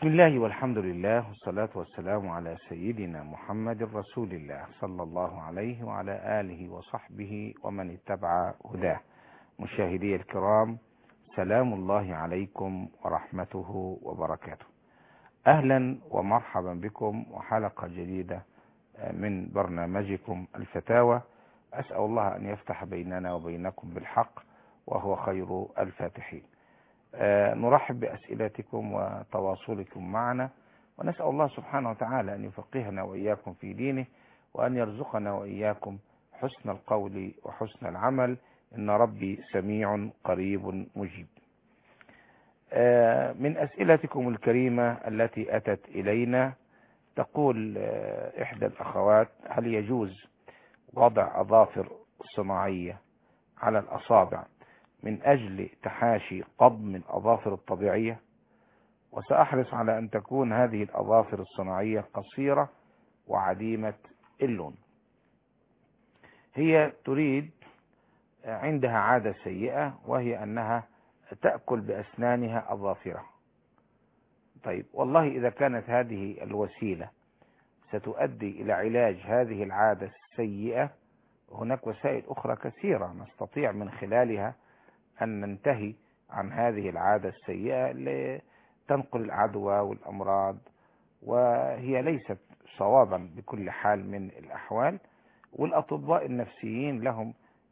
بسم الله والحمد لله والصلاة والسلام على سيدنا محمد رسول الله صلى الله عليه وعلى آله وصحبه ومن اتبع هداه مشاهدي الكرام سلام الله عليكم ورحمته وبركاته أهلا ومرحبا بكم وحلقة جديدة من برنامجكم الفتاوى أسأل الله أن يفتح بيننا وبينكم بالحق وهو خير الفاتحين نرحب بأسئلتكم وتواصلكم معنا ونسأل الله سبحانه وتعالى أن يفقهنا وإياكم في دينه وأن يرزقنا وإياكم حسن القول وحسن العمل إن ربي سميع قريب مجيب من أسئلتكم الكريمة التي أتت إلينا تقول إحدى الأخوات هل يجوز وضع أظافر صناعية على الأصابع من أجل تحاشي قضم الأظافر الطبيعية وسأحرص على أن تكون هذه الأظافر الصناعية قصيرة وعديمة اللون هي تريد عندها عادة سيئة وهي أنها تأكل بأسنانها أظافرها طيب والله إذا كانت هذه الوسيلة ستؤدي إلى علاج هذه العادة السيئة هناك وسائل أخرى كثيرة نستطيع من خلالها أن ننتهي عن هذه العادة السيئة لتنقل العدوى والأمراض وهي ليست صوابا بكل حال من الأحوال والأطباء النفسيين لهم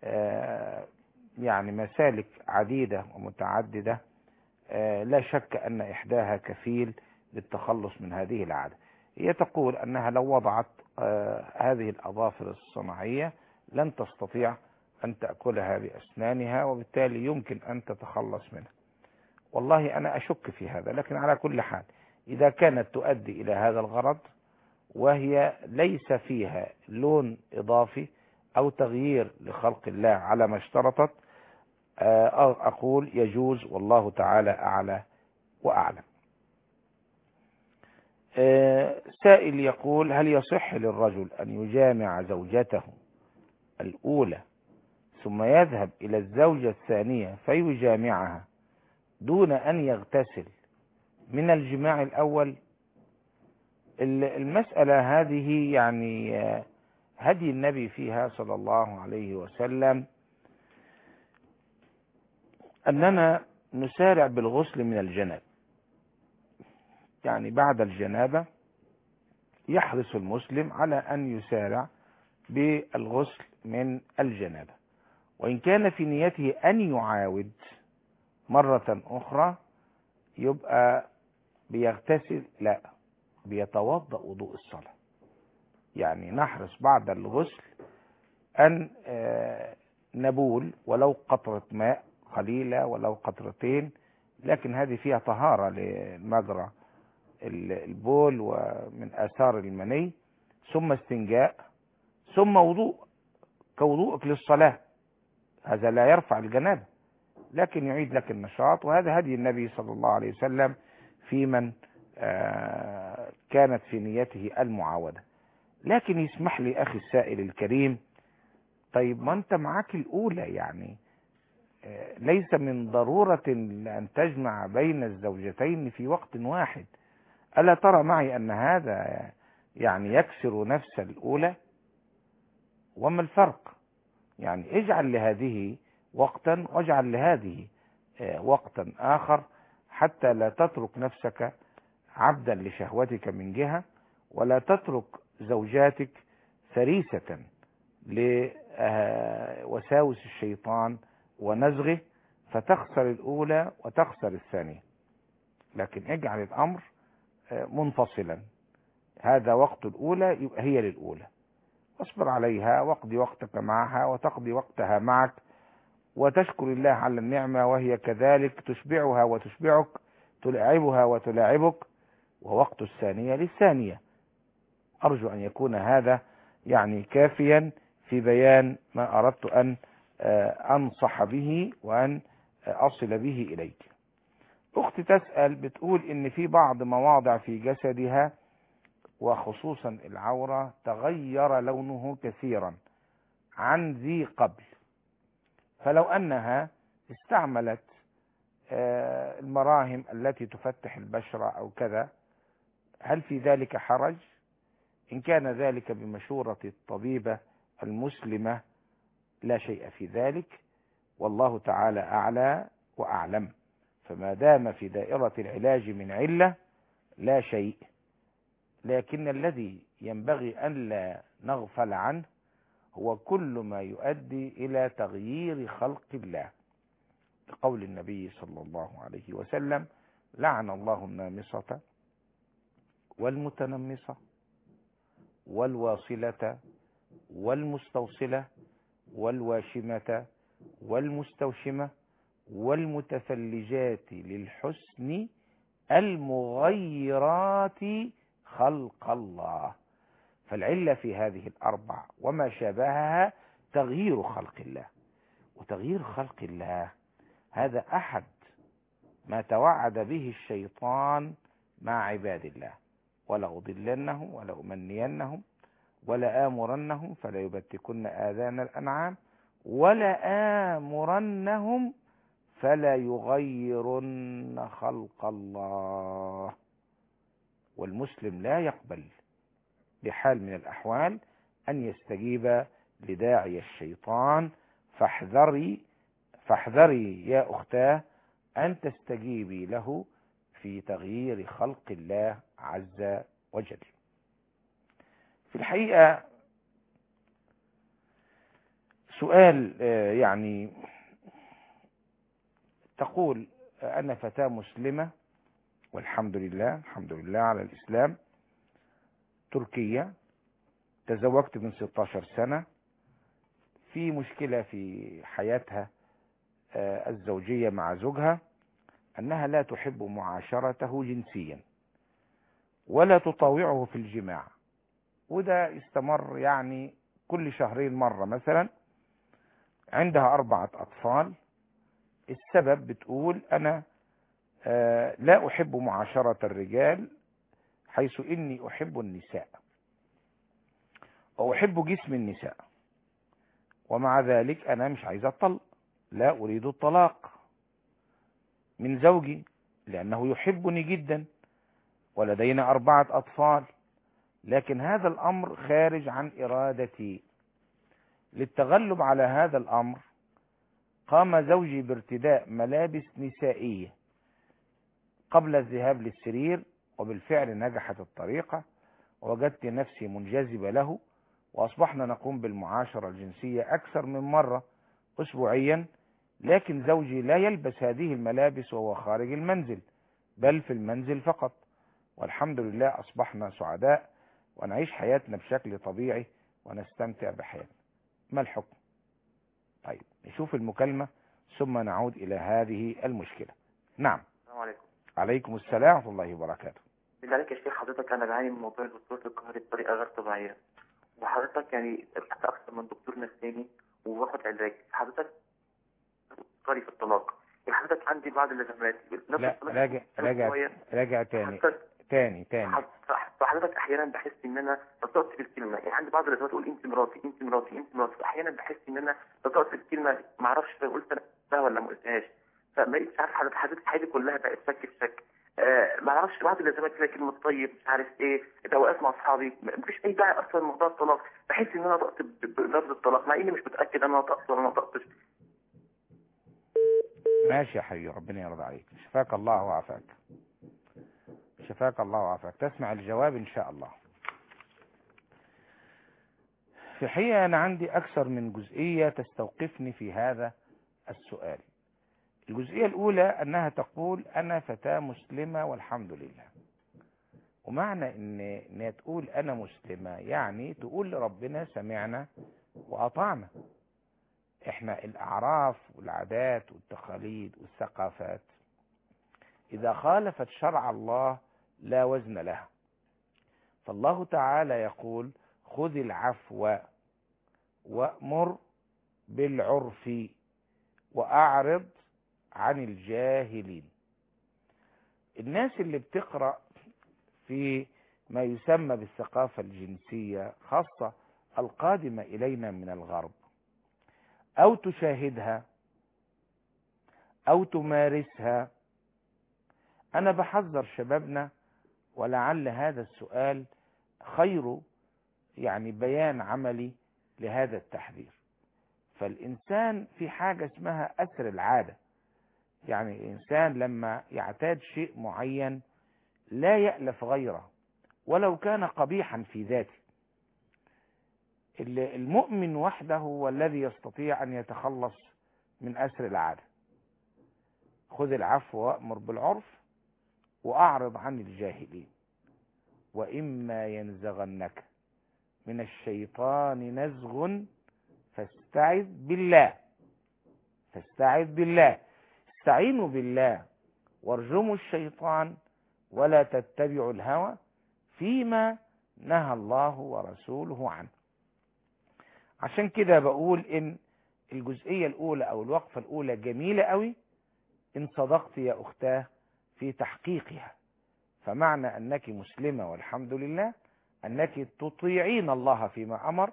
يعني مسالك عديدة ومتعددة لا شك أن إحداها كفيل للتخلص من هذه العادة هي تقول أنها لو وضعت هذه الأظافر الصناعية لن تستطيع أن تأكلها بأسنانها وبالتالي يمكن أن تتخلص منها والله أنا أشك في هذا لكن على كل حال إذا كانت تؤدي إلى هذا الغرض وهي ليس فيها لون إضافي أو تغيير لخلق الله على ما اشترطت أقول يجوز والله تعالى أعلى وأعلم سائل يقول هل يصح للرجل أن يجامع زوجته الأولى ثم يذهب إلى الزوجة الثانية فيجامعها دون أن يغتسل من الجماع الأول المسألة هذه يعني هدي النبي فيها صلى الله عليه وسلم أننا نسارع بالغسل من الجناب يعني بعد الجنابة يحرص المسلم على أن يسارع بالغسل من الجنابة وإن كان في نيته أن يعاود مرة أخرى يبقى بيغتسل لا بيتوضأ وضوء الصلاة يعني نحرص بعد الغسل أن نبول ولو قطرة ماء قليلة ولو قطرتين لكن هذه فيها طهارة لمجرى البول ومن آثار المني ثم استنجاء ثم وضوء كوضوءك للصلاة هذا لا يرفع الجنابة لكن يعيد لك النشاط وهذا هدي النبي صلى الله عليه وسلم في من كانت في نيته المعاودة لكن يسمح لي أخي السائل الكريم طيب ما أنت معاك الأولى يعني ليس من ضرورة أن تجمع بين الزوجتين في وقت واحد ألا ترى معي أن هذا يعني يكسر نفس الأولى وما الفرق يعني اجعل لهذه وقتا واجعل لهذه وقتا آخر حتى لا تترك نفسك عبدا لشهوتك من جهة ولا تترك زوجاتك فريسة لوساوس الشيطان ونزغه فتخسر الأولى وتخسر الثانية لكن اجعل الأمر منفصلا هذا وقت الأولى يبقى هي للأولى اصبر عليها واقضي وقتك معها وتقضي وقتها معك وتشكر الله على النعمة وهي كذلك تشبعها وتشبعك تلاعبها وتلاعبك ووقت الثانية للثانية أرجو أن يكون هذا يعني كافيا في بيان ما أردت أن أنصح به وأن أصل به إليك أختي تسأل بتقول إن في بعض مواضع في جسدها وخصوصا العورة تغير لونه كثيرا عن ذي قبل فلو أنها استعملت المراهم التي تفتح البشرة أو كذا هل في ذلك حرج إن كان ذلك بمشورة الطبيبة المسلمة لا شيء في ذلك والله تعالى أعلى وأعلم فما دام في دائرة العلاج من علة لا شيء لكن الذي ينبغي أن لا نغفل عنه هو كل ما يؤدي إلى تغيير خلق الله لقول النبي صلى الله عليه وسلم لعن الله النامصة والمتنمصة والواصلة والمستوصلة والواشمة والمستوشمة والمتفلجات للحسن المغيرات خلق الله فالعلة في هذه الأربع وما شابهها تغيير خلق الله وتغيير خلق الله هذا أحد ما توعد به الشيطان مع عباد الله ولأضلنهم ولأمنينهم ولآمرنهم فليبتكن آذان الأنعام ولآمرنهم فلا يغيرن خلق الله والمسلم لا يقبل بحال من الأحوال أن يستجيب لداعي الشيطان فاحذري فاحذري يا أختاه أن تستجيبي له في تغيير خلق الله عز وجل في الحقيقة سؤال يعني تقول أنا فتاة مسلمة والحمد لله الحمد لله على الإسلام تركية تزوجت من 16 سنة في مشكلة في حياتها الزوجية مع زوجها أنها لا تحب معاشرته جنسيا ولا تطاوعه في الجماع وده استمر يعني كل شهرين مرة مثلا عندها أربعة أطفال السبب بتقول أنا لا أحب معاشرة الرجال حيث إني أحب النساء وأحب جسم النساء ومع ذلك أنا مش عايز أطلق لا أريد الطلاق من زوجي لأنه يحبني جدا ولدينا أربعة أطفال لكن هذا الأمر خارج عن إرادتي للتغلب على هذا الأمر قام زوجي بارتداء ملابس نسائية قبل الذهاب للسرير وبالفعل نجحت الطريقة ووجدت نفسي منجذبة له وأصبحنا نقوم بالمعاشرة الجنسية أكثر من مرة أسبوعيا لكن زوجي لا يلبس هذه الملابس وهو خارج المنزل بل في المنزل فقط والحمد لله أصبحنا سعداء ونعيش حياتنا بشكل طبيعي ونستمتع بحياتنا ما الحكم طيب نشوف المكالمة ثم نعود إلى هذه المشكلة نعم السلام عليكم عليكم السلام ورحمة الله وبركاته بالله عليك يا شيخ حضرتك انا بعاني من موضوع الوسواس القهري بطريقه غير طبيعيه وحضرتك يعني رحت اكثر من دكتور نفساني وباخد علاج حضرتك قاري في الطلاق يعني حضرتك عندي بعض الازمات نفس لا الطلاق راجع أنا راجع شوية. راجع تاني حضرتك تاني تاني فحضرتك احيانا بحس ان انا نطقت في الكلمه يعني عندي بعض الازمات اقول انت مراتي انت مراتي انت مراتي احيانا بحس ان انا نطقت في الكلمه ما اعرفش قلت انا قلتها ولا ما قلتهاش فما بقتش عارف حضرتك حضرتك حياتي كلها بقت شك في شك آه ما اعرفش بعض الازمات كده كلمه طيب مش عارف ايه دوقات مع اصحابي مفيش اي داعي اصلا لموضوع الطلاق بحس ان انا نطقت ب- بلفظ الطلاق مع اني مش متاكد انا نطقت ولا ما نطقتش ماشي يا حبيبي ربنا يرضى عليك شفاك الله وعافاك شفاك الله وعافاك تسمع الجواب ان شاء الله في الحقيقة أنا عندي أكثر من جزئية تستوقفني في هذا السؤال الجزئية الأولى أنها تقول أنا فتاة مسلمة والحمد لله ومعنى إن إنها تقول أنا مسلمة يعني تقول لربنا سمعنا وأطعنا إحنا الأعراف والعادات والتقاليد والثقافات إذا خالفت شرع الله لا وزن لها فالله تعالى يقول خذ العفو وأمر بالعرف وأعرض عن الجاهلين الناس اللي بتقرأ في ما يسمى بالثقافة الجنسية خاصة القادمة إلينا من الغرب أو تشاهدها أو تمارسها أنا بحذر شبابنا ولعل هذا السؤال خير يعني بيان عملي لهذا التحذير فالإنسان في حاجة اسمها أسر العادة يعني الإنسان لما يعتاد شيء معين لا يألف غيره ولو كان قبيحا في ذاته المؤمن وحده هو الذي يستطيع أن يتخلص من أسر العادة خذ العفو وأمر بالعرف وأعرض عن الجاهلين وإما ينزغنك من الشيطان نزغ فاستعذ بالله فاستعذ بالله استعينوا بالله وارجموا الشيطان ولا تتبعوا الهوى فيما نهى الله ورسوله عنه عشان كده بقول ان الجزئية الاولى او الوقفة الاولى جميلة قوي ان صدقت يا اختاه في تحقيقها فمعنى انك مسلمة والحمد لله انك تطيعين الله فيما امر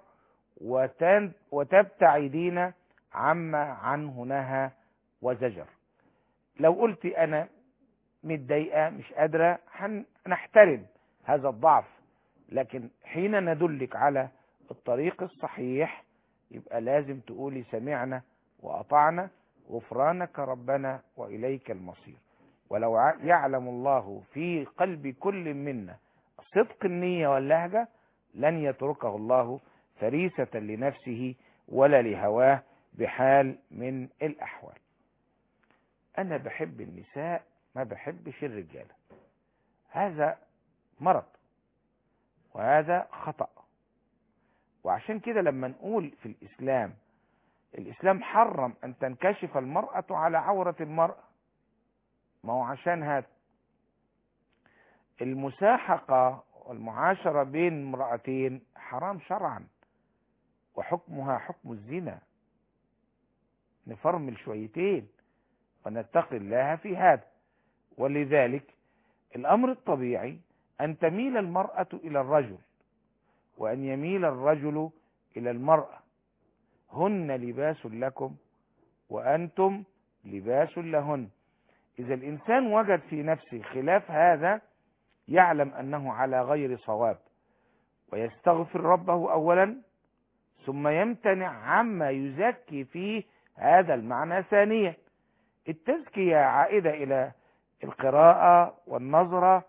وتبتعدين عما عنه نهى وزجر لو قلت انا متضايقه مش قادره هنحترم هذا الضعف لكن حين ندلك على الطريق الصحيح يبقى لازم تقولي سمعنا واطعنا غفرانك ربنا واليك المصير ولو يعلم الله في قلب كل منا صدق النيه واللهجه لن يتركه الله فريسه لنفسه ولا لهواه بحال من الاحوال انا بحب النساء ما بحبش الرجاله هذا مرض وهذا خطأ وعشان كده لما نقول في الإسلام الإسلام حرم أن تنكشف المرأة على عورة المرأة ما هو عشان هذا المساحقة والمعاشرة بين امرأتين حرام شرعا وحكمها حكم الزنا نفرمل شويتين ونتقي الله في هذا ولذلك الأمر الطبيعي أن تميل المرأة إلى الرجل وأن يميل الرجل إلى المرأة هن لباس لكم وأنتم لباس لهن إذا الإنسان وجد في نفسه خلاف هذا يعلم أنه على غير صواب ويستغفر ربه أولا ثم يمتنع عما يزكي فيه هذا المعنى ثانيا التزكية عائدة إلى القراءة والنظرة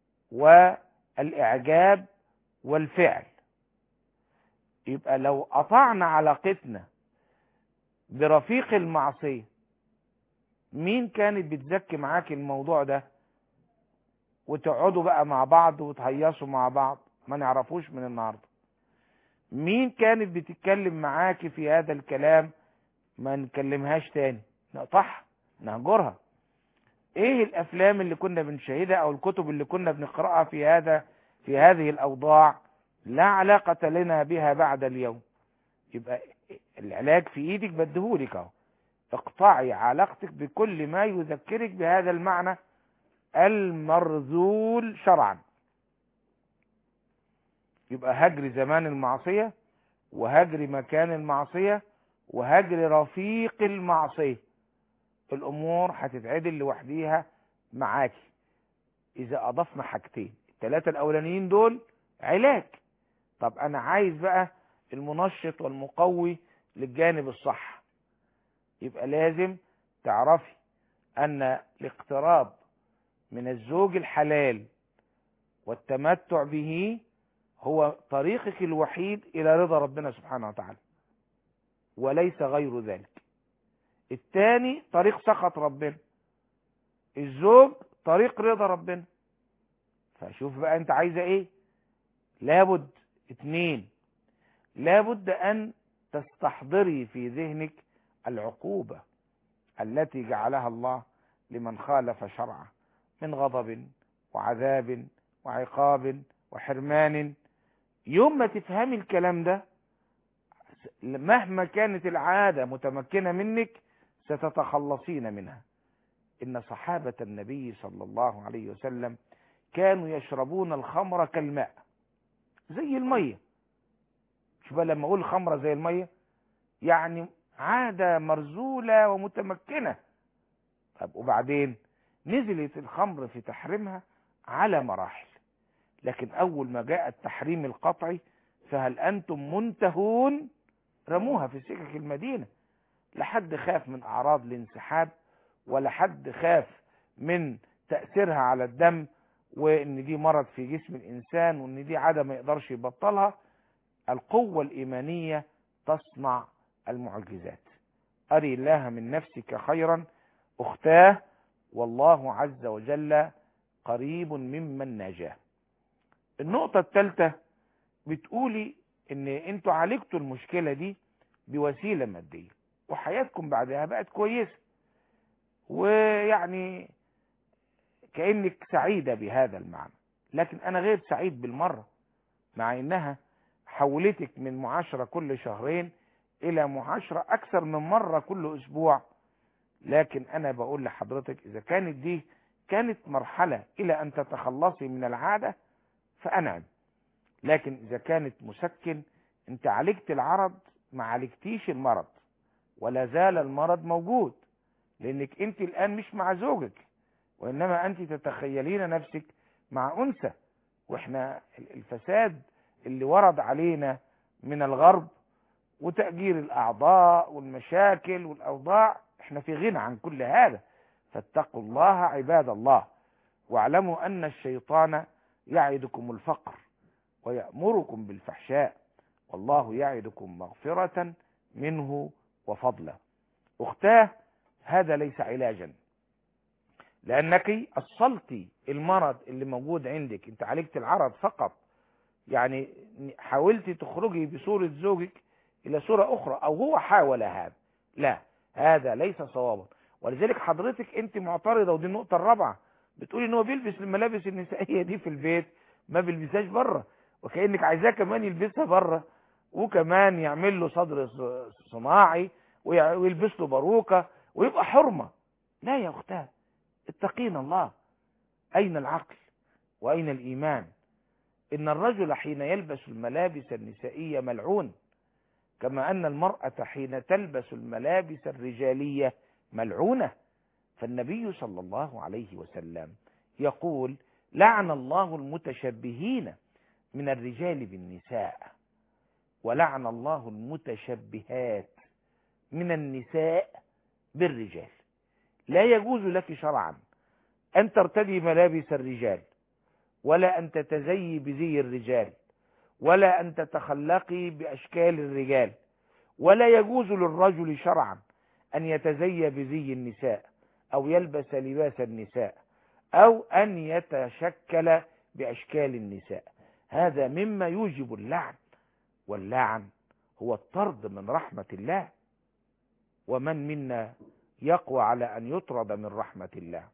والإعجاب والفعل يبقى لو قطعنا علاقتنا برفيق المعصية مين كانت بتزكي معاك الموضوع ده وتقعدوا بقى مع بعض وتهيصوا مع بعض ما نعرفوش من النهارده مين كانت بتتكلم معاك في هذا الكلام ما نكلمهاش تاني نقطعها نهجرها ايه الافلام اللي كنا بنشاهدها او الكتب اللي كنا بنقراها في هذا في هذه الاوضاع لا علاقة لنا بها بعد اليوم يبقى العلاج في ايدك بديهولك اهو اقطعي علاقتك بكل ما يذكرك بهذا المعنى المرذول شرعا يبقى هجر زمان المعصية وهجر مكان المعصية وهجر رفيق المعصية الامور هتتعدل لوحديها معاكي اذا اضفنا حاجتين الثلاثة الاولانيين دول علاج طب انا عايز بقى المنشط والمقوي للجانب الصح يبقى لازم تعرفي ان الاقتراب من الزوج الحلال والتمتع به هو طريقك الوحيد الى رضا ربنا سبحانه وتعالى وليس غير ذلك الثاني طريق سخط ربنا الزوج طريق رضا ربنا فشوف بقى انت عايزه ايه لابد اتنين لابد ان تستحضري في ذهنك العقوبة التي جعلها الله لمن خالف شرعه من غضب وعذاب وعقاب وحرمان يوم ما تفهمي الكلام ده مهما كانت العادة متمكنة منك ستتخلصين منها إن صحابة النبي صلى الله عليه وسلم كانوا يشربون الخمر كالماء زي المية شوف بقى لما أقول خمرة زي المية يعني عادة مرزولة ومتمكنة طب وبعدين نزلت الخمر في تحريمها على مراحل لكن اول ما جاء التحريم القطعي فهل انتم منتهون رموها في سكك المدينة لحد خاف من اعراض الانسحاب ولا حد خاف من تأثيرها على الدم وان دي مرض في جسم الانسان وان دي عادة ما يقدرش يبطلها القوة الايمانية تصنع المعجزات اري الله من نفسك خيرا اختاه والله عز وجل قريب ممن نجاه النقطة الثالثة بتقولي ان انتوا عالجتوا المشكلة دي بوسيلة مادية وحياتكم بعدها بقت كويسة ويعني كأنك سعيدة بهذا المعنى لكن انا غير سعيد بالمرة مع انها حولتك من معاشرة كل شهرين الى معاشرة اكثر من مرة كل اسبوع لكن انا بقول لحضرتك اذا كانت دي كانت مرحلة الى ان تتخلصي من العادة فانعم لكن اذا كانت مسكن انت عالجت العرض ما عالجتيش المرض ولا زال المرض موجود لانك انت الان مش مع زوجك وانما انت تتخيلين نفسك مع انثى واحنا الفساد اللي ورد علينا من الغرب وتأجير الاعضاء والمشاكل والاوضاع احنا في غنى عن كل هذا فاتقوا الله عباد الله واعلموا ان الشيطان يعدكم الفقر ويأمركم بالفحشاء والله يعدكم مغفرة منه وفضلا اختاه هذا ليس علاجا لانك اصلتي المرض اللي موجود عندك انت عالجت العرض فقط يعني حاولتي تخرجي بصورة زوجك الى صورة اخرى او هو حاول هذا لا هذا ليس صوابا ولذلك حضرتك انت معترضة ودي النقطة الرابعة بتقولي ان هو بيلبس الملابس النسائية دي في البيت ما بيلبسهاش بره وكأنك عايزاه كمان يلبسها بره وكمان يعمل له صدر صناعي ويلبس له باروكة ويبقى حرمة لا يا اختاه اتقين الله اين العقل واين الايمان ان الرجل حين يلبس الملابس النسائية ملعون كما ان المرأة حين تلبس الملابس الرجالية ملعونة فالنبي صلى الله عليه وسلم يقول لعن الله المتشبهين من الرجال بالنساء ولعن الله المتشبهات من النساء بالرجال لا يجوز لك شرعا أن ترتدي ملابس الرجال ولا أن تتزي بزي الرجال ولا أن تتخلقي بأشكال الرجال ولا يجوز للرجل شرعا أن يتزي بزي النساء أو يلبس لباس النساء أو أن يتشكل بأشكال النساء هذا مما يوجب اللعن واللعن هو الطرد من رحمة الله ومن منا يقوى على أن يطرد من رحمة الله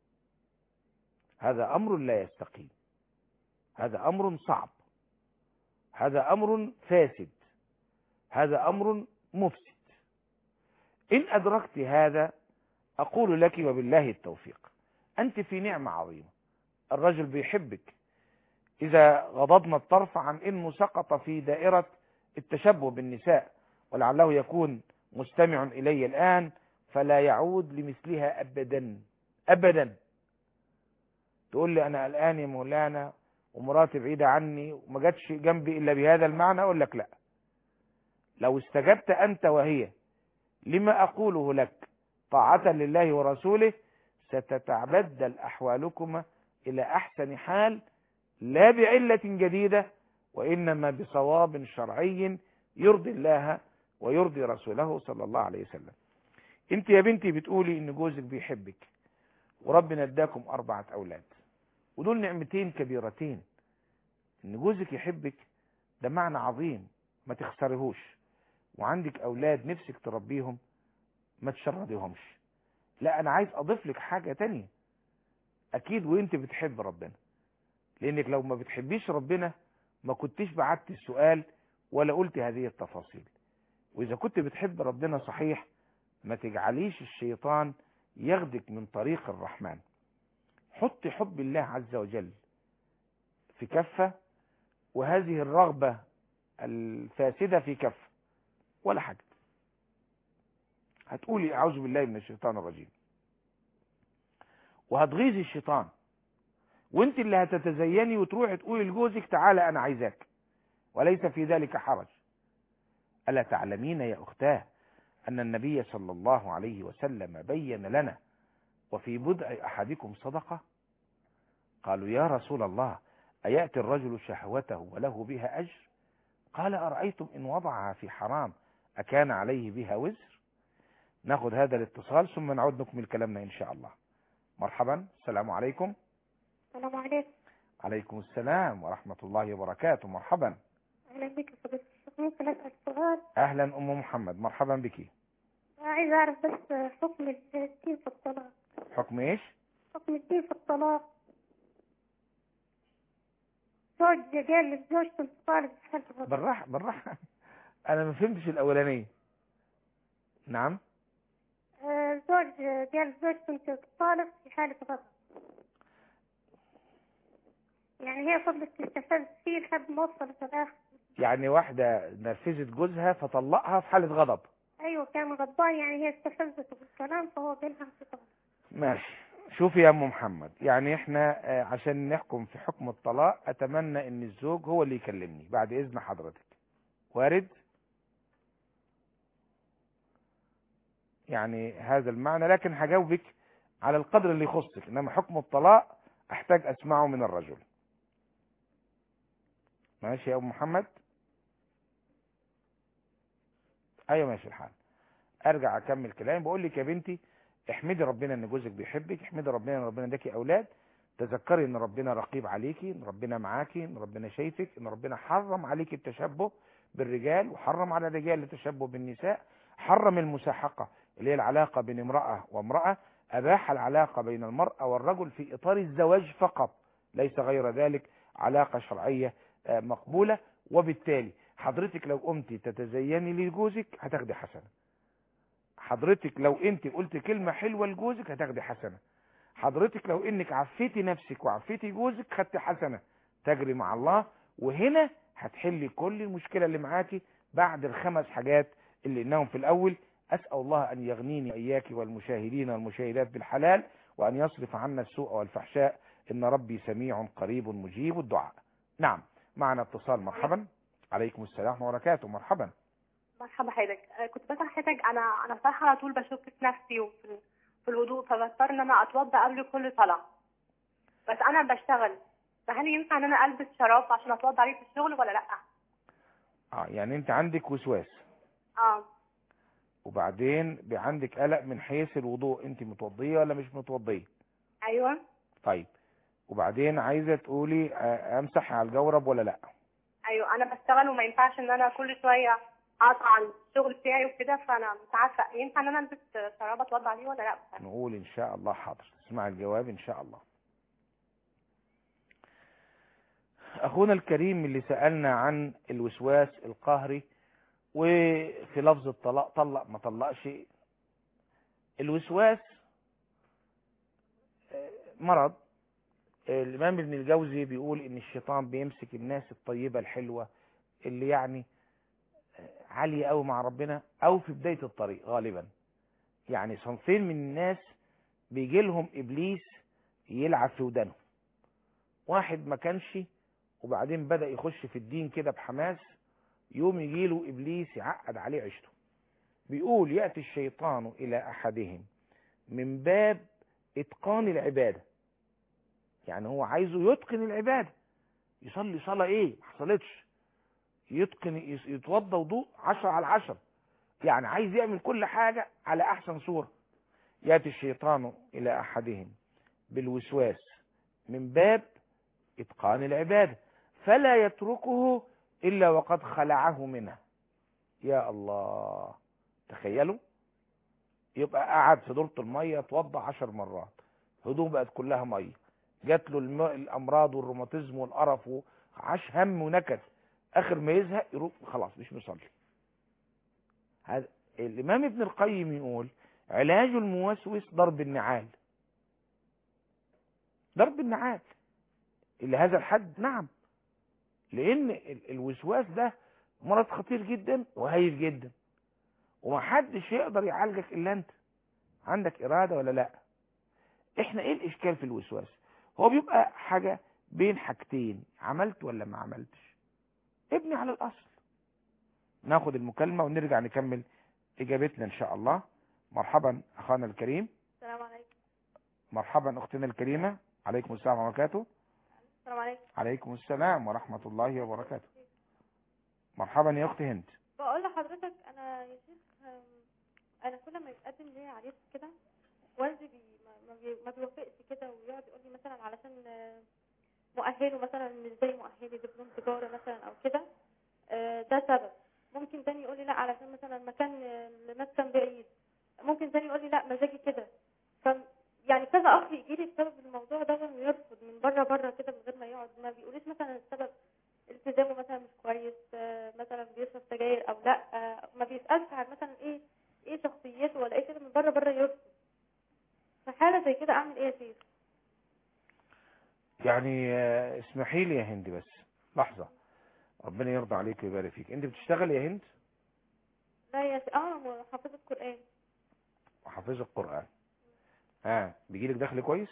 هذا أمر لا يستقيم هذا أمر صعب هذا أمر فاسد هذا أمر مفسد إن أدركت هذا أقول لك وبالله التوفيق أنت في نعمة عظيمة الرجل بيحبك إذا غضضنا الطرف عن إنه سقط في دائرة التشبه بالنساء ولعله يكون مستمع إلي الآن فلا يعود لمثلها أبدا أبدا تقول لي أنا الآن يا مولانا ومراتي بعيدة عني وما جاتش جنبي إلا بهذا المعنى أقول لك لا لو استجبت أنت وهي لما أقوله لك طاعة لله ورسوله ستتبدل أحوالكما إلى أحسن حال لا بعلة جديدة وإنما بصواب شرعي يرضي الله ويرضي رسوله صلى الله عليه وسلم انت يا بنتي بتقولي ان جوزك بيحبك وربنا اداكم اربعة اولاد ودول نعمتين كبيرتين ان جوزك يحبك ده معنى عظيم ما تخسرهوش وعندك اولاد نفسك تربيهم ما تشرديهمش لا انا عايز اضيف لك حاجة تانية اكيد وانت بتحب ربنا لانك لو ما بتحبيش ربنا ما كنتش بعت السؤال ولا قلت هذه التفاصيل واذا كنت بتحب ربنا صحيح ما تجعليش الشيطان ياخدك من طريق الرحمن حط حب الله عز وجل في كفة وهذه الرغبة الفاسدة في كفة ولا حاجة هتقولي اعوذ بالله من الشيطان الرجيم وهتغيظي الشيطان وانت اللي هتتزيني وتروحي تقولي لجوزك تعالى انا عايزاك وليس في ذلك حرج ألا تعلمين يا أختاه أن النبي صلى الله عليه وسلم بين لنا وفي بدء أحدكم صدقة قالوا يا رسول الله أيأتي الرجل شهوته وله بها أجر قال أرأيتم إن وضعها في حرام أكان عليه بها وزر ناخذ هذا الاتصال ثم نعود نكمل كلامنا إن شاء الله مرحبا السلام عليكم السلام عليكم عليكم السلام ورحمة الله وبركاته مرحبا أهلا بك يا فضيلة الشيخ ممكن أسأل سؤال أهلا أم محمد مرحبا بك عايز أعرف بس حكم الدين في الطلاق حكم إيش حكم الدين في الطلاق زوج قال لزوجته أنت طالب في حالة غضب بالراحة بالراحة أنا ما فهمتش الأولانية نعم آه، زوج قال لزوجته أنت طالب في حالة غضب يعني هي فضلت تستفز فيه لحد ما وصلت الآخر يعني واحدة نرفزت جوزها فطلقها في حالة غضب أيوة كان غضبان يعني هي استفزته بالكلام فهو قال لها أنت طالب ماشي شوفي يا ام محمد يعني احنا آه، عشان نحكم في حكم الطلاق اتمنى ان الزوج هو اللي يكلمني بعد اذن حضرتك وارد يعني هذا المعنى لكن هجاوبك على القدر اللي يخصك انما حكم الطلاق احتاج اسمعه من الرجل ماشي يا ام محمد ايوه ماشي الحال ارجع اكمل كلامي بقول لك يا بنتي احمدي ربنا ان جوزك بيحبك احمدي ربنا ان ربنا اداكي اولاد تذكري ان ربنا رقيب عليكي ان ربنا معاكي ان ربنا شايفك ان ربنا حرم عليكي التشبه بالرجال وحرم على الرجال التشبه بالنساء حرم المساحقة اللي هي العلاقة بين امرأة وامرأة اباح العلاقة بين المرأة والرجل في اطار الزواج فقط ليس غير ذلك علاقة شرعية آه، مقبولة وبالتالي حضرتك لو قمتي تتزيني لجوزك هتاخدي حسنة حضرتك لو انت قلت كلمة حلوة لجوزك هتاخدي حسنة حضرتك لو انك عفيتي نفسك وعفيتي جوزك خدتي حسنة تجري مع الله وهنا هتحلي كل المشكلة اللي معاكي بعد الخمس حاجات اللي قلناهم في الاول اسأل الله ان يغنيني اياك والمشاهدين والمشاهدات بالحلال وان يصرف عنا السوء والفحشاء ان ربي سميع قريب مجيب الدعاء نعم معنا اتصال مرحبا عليكم السلام ورحمة الله وبركاته مرحبا مرحبا حضرتك آه، كنت بسأل حضرتك انا انا بصراحه على طول بشك في نفسي وفي في الوضوء فبضطر ان انا اتوضا قبل كل صلاه بس انا بشتغل فهل ينفع ان انا البس شراب عشان اتوضا عليه في الشغل ولا لا اه يعني انت عندك وسواس اه وبعدين بي- عندك قلق من حيث الوضوء انت متوضية ولا مش متوضية ايوه طيب وبعدين عايزة تقولي آه، امسح على الجورب ولا لا ايوه انا بشتغل وما ينفعش ان انا كل شويه اقطع عن الشغل بتاعي وكده فانا مش عارفه ينفع ان انا البس شراب اتوضا عليه ولا لا نقول ان شاء الله حاضر اسمع الجواب ان شاء الله اخونا الكريم اللي سألنا عن الوسواس القهري وفي لفظ الطلاق طلق ما طلقش الوسواس آه، مرض آه، الامام ابن الجوزي بيقول ان الشيطان بيمسك الناس الطيبة الحلوة اللي يعني آه، عالية قوي مع ربنا او في بداية الطريق غالبا يعني صنفين من الناس بيجي لهم ابليس يلعب في ودانهم واحد ما كانش وبعدين بدأ يخش في الدين كده بحماس يوم يجي له ابليس يعقد عليه عيشته بيقول يأتي الشيطان الى احدهم من باب اتقان العبادة يعني هو عايزه يتقن العبادة يصلي صلاة ايه ما حصلتش يتقن يس- يتوضى وضوء عشرة على عشرة يعني عايز يعمل كل حاجة على احسن صورة يأتي الشيطان الى احدهم بالوسواس من باب اتقان العبادة فلا يتركه الا وقد خلعه منها يا الله تخيلوا يبقى قعد في دورة المية اتوضى عشر مرات هدوم بقت كلها مية جات له الم... الامراض والروماتيزم والقرف وعاش هم ونكد اخر ما يزهق يروح خلاص مش مصلي هذا الامام ابن القيم يقول علاج الموسوس ضرب النعال ضرب النعال الى هذا الحد نعم لان ال- الوسواس ده مرض خطير جدا وهايل جدا ومحدش يقدر يعالجك الا انت عندك اراده ولا لا احنا ايه الاشكال في الوسواس هو بيبقى حاجة بين حاجتين عملت ولا ما عملتش ابني على الأصل ناخد المكالمة ونرجع نكمل إجابتنا إن شاء الله مرحبا أخانا الكريم السلام عليكم مرحبا أختنا الكريمة عليكم السلام ورحمة الله وبركاته السلام عليكم عليكم السلام ورحمة الله وبركاته مرحبا يا أختي هند بقول لحضرتك انا يا شيخ أم، انا كل ما يتقدم لي عريس كده والدي بي ما- ما, بي ما بيوافقش كده ويقعد يقول لي مثلا علشان آه، مؤهله مثلا مش زي مؤهلي دبلوم تجاره مثلا او كده آه، ده سبب ممكن تاني يقول لي لا علشان مثلا مكان آه، المسكن بعيد ممكن تاني يقول لي لا مزاجي كده ف يعني كذا اخ يجي لي بسبب الموضوع ده ويرفض من بره بره كده من غير ما يقعد ما بيقوليش مثلا السبب التزامه مثلا مش كويس آه، مثلا بيشرب سجاير او لا آه، ما بيسالش عن مثلا ايه ايه شخصيته ولا ايه كده من بره بره يرفض في حاله زي كده اعمل ايه يا شيخ يعني آه، اسمحي لي يا هند بس لحظة ربنا يرضى عليك ويبارك فيك انت بتشتغل يا هند لا يا شيخ اه حافظه قران وحافظ القرآن ها بيجيلك دخل كويس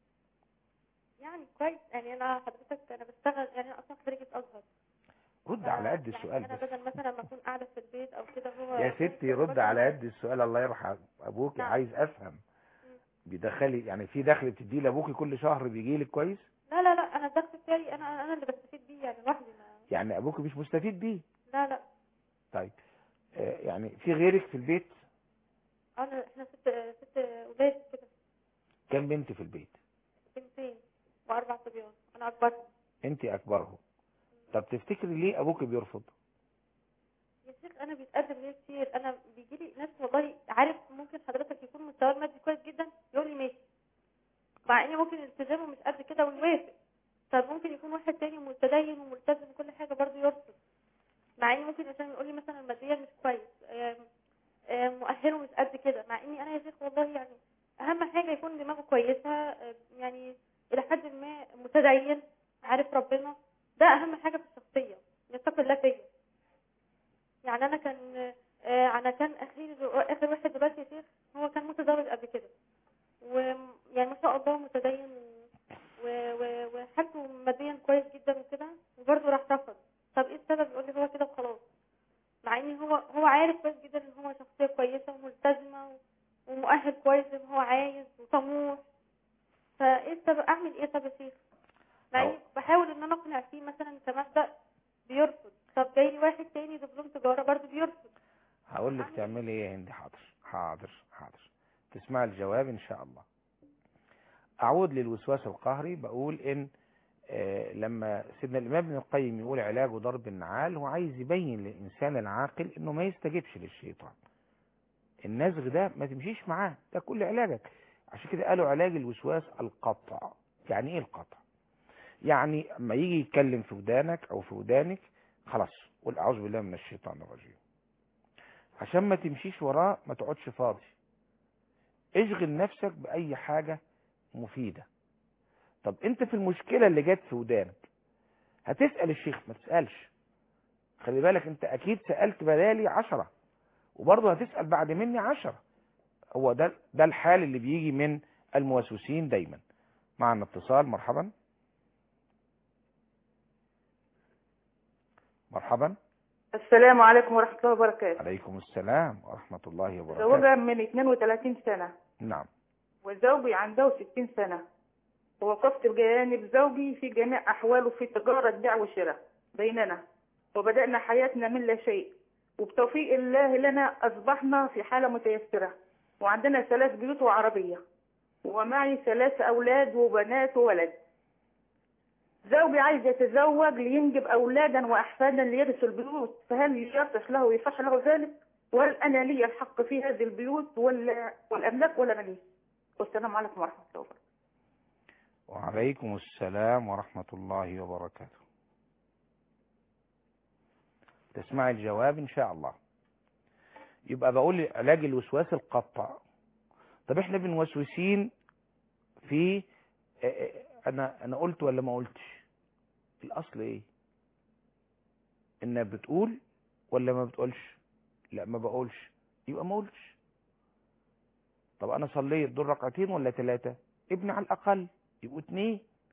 يعني كويس يعني انا حضرتك انا بشتغل يعني انا اصلا خريجه ازهر رد على قد يعني السؤال انا بس بدل مثلا ما اكون قاعده في البيت او كده هو يا ستي رد على قد السؤال الله يرحم ابوك نعم. عايز افهم بيدخلي يعني في دخل بتديه لابوكي كل شهر بيجيلك كويس لا لا لا انا الدخل بتاعي انا انا اللي بستفيد بيه يعني لوحدي ما يعني ابوك مش مستفيد بيه لا لا طيب آه، يعني في غيرك في البيت انا احنا ست ست ولاد كده كم بنت في البيت بنتين واربع صبيان انا اكبرهم انت اكبرهم طب تفتكري ليه ابوك بيرفض يا شيخ انا بيتقدم ليا كتير انا بيجي لي ناس والله عارف ممكن حضرتك يكون مستواه المادي كويس جدا يقول لي ماشي مع ان ممكن التزامه مش قد كده ويوافق طب ممكن يكون واحد تاني متدين وملتزم وكل حاجه برضه يرفض مع ان ممكن مثلا يقول لي مثلا ماديا مش كويس آم، آم، مؤهله مش قد كده مع اني انا يا شيخ والله يعني اهم حاجه يكون دماغه كويسه آم، يعني الى حد ما متدين عارف ربنا ده اهم حاجه في الشخصيه يتقي الله فيا يعني انا كان آه، انا كان اخير اخر واحد دلوقتي يا شيخ هو كان متزوج قبل كده ويعني ما شاء الله متدين و- و- وحالته ماديا كويس جدا وكده وبرضه راح رفض طب ايه السبب يقول لي هو كده وخلاص مع ان هو هو عارف كويس جدا ان هو شخصيه كويسه وملتزمه و- ومؤهل كويس ان هو عايز وطموح فايه السبب اعمل ايه طب يا شيخ مع اني بحاول ان انا اقنع فيه مثلا كمبدا بيرفض طب جاي لي واحد تاني دبلوم تجاره برضه بيرفض هقول لك تعملي ايه يا هندي حاضر حاضر حاضر تسمع الجواب ان شاء الله اعود للوسواس القهري بقول ان آه، لما سيدنا الامام ابن القيم يقول علاجه ضرب النعال هو عايز يبين للانسان العاقل انه ما يستجيبش للشيطان النزغ ده ما تمشيش معاه ده كل علاجك عشان كده قالوا علاج الوسواس القطع يعني ايه القطع يعني اما يجي يتكلم في ودانك او في ودانك خلاص قول اعوذ بالله من الشيطان الرجيم عشان ما تمشيش وراه ما تقعدش فاضي اشغل نفسك بأي حاجة مفيدة طب انت في المشكلة اللي جت في ودانك هتسأل الشيخ ما تسألش خلي بالك انت اكيد سألت بدالي عشرة وبرضه هتسأل بعد مني عشرة هو ده ده الحال اللي بيجي من الموسوسين دايما معنا اتصال مرحبا مرحبا السلام عليكم ورحمة الله وبركاته عليكم السلام ورحمة الله وبركاته زوجة من 32 سنة نعم وزوجي عنده 60 سنة ووقفت بجانب زوجي في جميع أحواله في تجارة بيع وشراء بيننا وبدأنا حياتنا من لا شيء وبتوفيق الله لنا أصبحنا في حالة متيسرة وعندنا ثلاث بيوت وعربية ومعي ثلاث أولاد وبنات وولد زوجي عايز يتزوج لينجب أولادا وأحفادا ليرثوا البيوت فهل يصح له ويصح له ذلك؟ وهل أنا لي الحق في هذه البيوت ولا والأملاك ولا ماليش؟ والسلام عليكم ورحمة الله وبركاته. وعليكم السلام ورحمة الله وبركاته تسمع الجواب إن شاء الله يبقى بقول علاج الوسواس القطع طب احنا بنوسوسين في اه اه انا انا قلت ولا ما قلتش الاصل ايه انها بتقول ولا ما بتقولش لا ما بقولش يبقى ما قلتش طب انا صليت دول ركعتين ولا ثلاثة ابني على الاقل يبقوا اتنين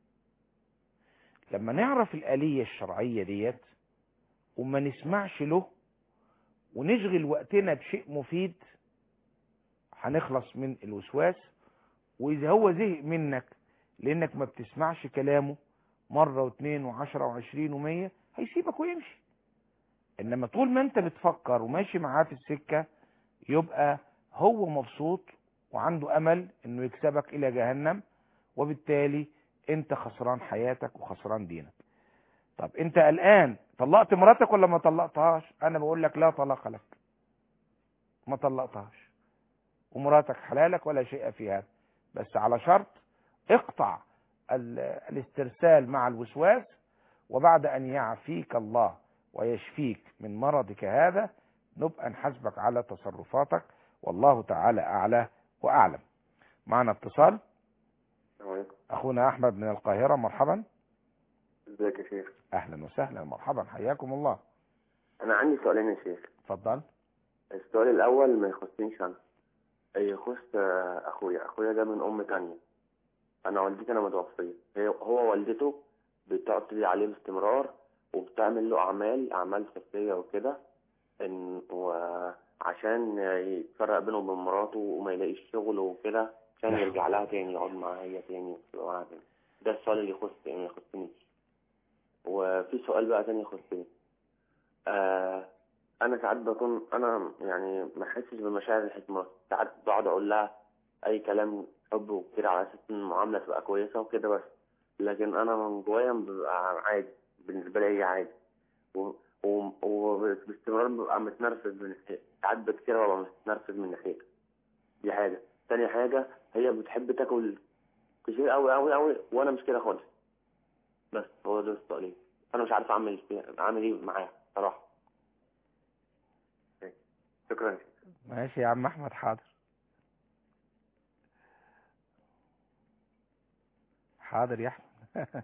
لما نعرف الآلية الشرعية ديت وما نسمعش له ونشغل وقتنا بشيء مفيد هنخلص من الوسواس وإذا هو زهق منك لأنك ما بتسمعش كلامه مرة واثنين وعشرة وعشرين ومية هيسيبك ويمشي إنما طول ما أنت بتفكر وماشي معاه في السكة يبقى هو مبسوط وعنده أمل إنه يكسبك إلى جهنم وبالتالي أنت خسران حياتك وخسران دينك طب أنت الآن طلقت مراتك ولا ما طلقتهاش أنا بقول لك لا طلاق لك ما طلقتهاش ومراتك حلالك ولا شيء في هذا بس على شرط اقطع ال- الاسترسال مع الوسواس وبعد أن يعفيك الله ويشفيك من مرضك هذا نبقى نحاسبك على تصرفاتك والله تعالى أعلى وأعلم معنا اتصال السلام عليكم أخونا أحمد من القاهرة مرحبا ازيك يا شيخ أهلا وسهلا مرحبا حياكم الله انا عندي سؤالين يا شيخ اتفضل السؤال الاول ما يخصنيش انا يخص آه، اخويا اخويا ده من ام تانية انا والدتي انا متوفيه هي هو والدته بتقضي عليه باستمرار وبتعمل له اعمال اعمال سفليه وكده ان وعشان يفرق بينه وبين مراته وما يلاقيش شغل وكده عشان يرجع لها تاني يقعد معاها هي تاني وتبقى معاها تاني ده السؤال اللي يخص ما يخصنيش وفي سؤال بقى تاني يخصني آه انا ساعات بكون انا يعني ما احسش بمشاعر ناحيه مراتي ساعات بقعد اقول لها اي كلام حب وكده على اساس ان المعامله تبقى كويسه وكده بس لكن انا من جوايا ببقى عادي بالنسبه لي هي عادي و- و- وباستمرار ببقى متنرفز من ناحيتها ساعات بكتير ببقى متنرفز من ناحيتها دي حاجه تاني حاجه هي بتحب تاكل كتير قوي قوي قوي وانا مش كده خالص بس هو ده السؤالين انا مش عارف اعمل اعمل ايه معاها صراحه شكرا ماشي يا عم أحمد حاضر حاضر يا أحمد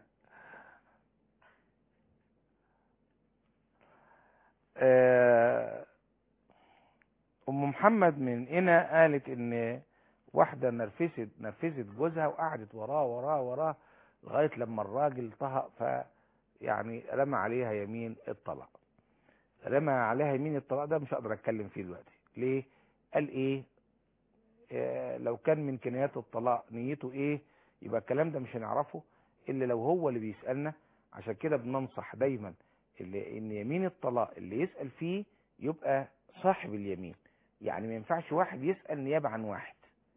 آه، أم محمد من هنا قالت إن واحدة نرفزت نرفزت جوزها وقعدت وراه وراه وراه لغاية لما الراجل طهق ف يعني رمى عليها يمين الطلاق رمى عليها يمين الطلاق ده مش هقدر اتكلم فيه دلوقتي ليه قال ايه آه لو كان من كنايات الطلاق نيته ايه يبقى الكلام ده مش هنعرفه الا لو هو اللي بيسالنا عشان كده بننصح دايما اللي ان يمين الطلاق اللي يسال فيه يبقى صاحب اليمين يعني ما ينفعش واحد يسال نيابه عن واحد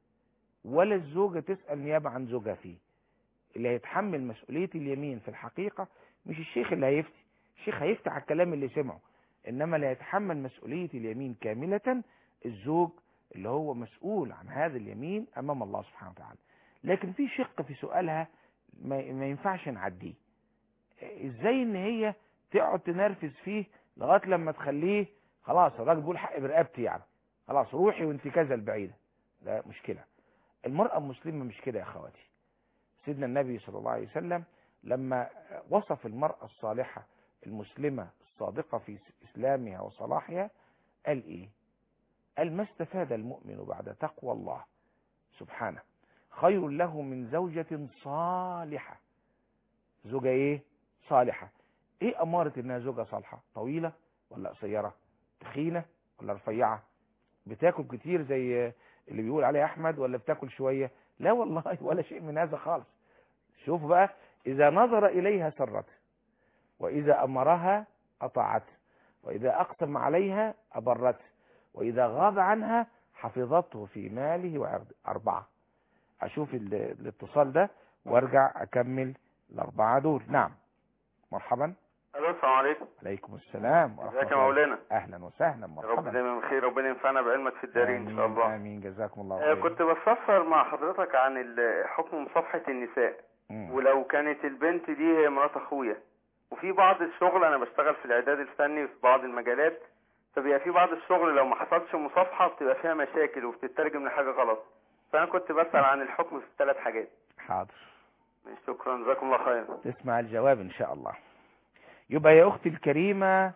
ولا الزوجه تسال نيابه عن زوجها فيه اللي هيتحمل مسؤوليه اليمين في الحقيقه مش الشيخ اللي هيفتي الشيخ هيفتي على الكلام اللي سمعه انما اللي هيتحمل مسؤوليه اليمين كامله الزوج اللي هو مسؤول عن هذا اليمين امام الله سبحانه وتعالى لكن في شق في سؤالها ما ما ينفعش نعديه ازاي ان هي تقعد تنرفز فيه لغايه لما تخليه خلاص الراجل بيقول حق برقبتي يعني خلاص روحي وانت كذا البعيده ده مشكله المراه المسلمه مش كده يا اخواتي سيدنا النبي صلى الله عليه وسلم لما وصف المراه الصالحه المسلمه الصادقه في اسلامها وصلاحها قال ايه قال ما استفاد المؤمن بعد تقوى الله سبحانه خير له من زوجة صالحة زوجة ايه صالحة ايه امارة انها زوجة صالحة طويلة ولا قصيرة تخينة ولا رفيعة بتاكل كتير زي اللي بيقول عليه احمد ولا بتاكل شوية لا والله ولا شيء من هذا خالص شوف بقى اذا نظر اليها سرته واذا امرها اطاعته واذا اقسم عليها ابرته واذا غاب عنها حفظته في ماله وعرضه اربعه اشوف ال- الاتصال ده وارجع اكمل الاربعه دول نعم مرحبا الو السلام عليكم عليكم السلام ورحمه ازيك يا الله مولانا اهلا وسهلا يا رب مرحبا دايما بخير ربنا ينفعنا بعلمك في الدارين ان شاء آمين، الله امين جزاكم الله آه، خير كنت بستفسر مع حضرتك عن ال- حكم مصافحة النساء مم. ولو كانت البنت دي هي مرات اخويا وفي بعض الشغل انا بشتغل في الاعداد الفني في بعض المجالات فبيبقى في بعض الشغل لو ما حصلش مصافحة بتبقى فيها مشاكل وبتترجم لحاجة غلط فانا كنت بسأل عن الحكم في الثلاث حاجات حاضر شكرا جزاكم الله خيرا تسمع الجواب ان شاء الله يبقى يا اختي الكريمه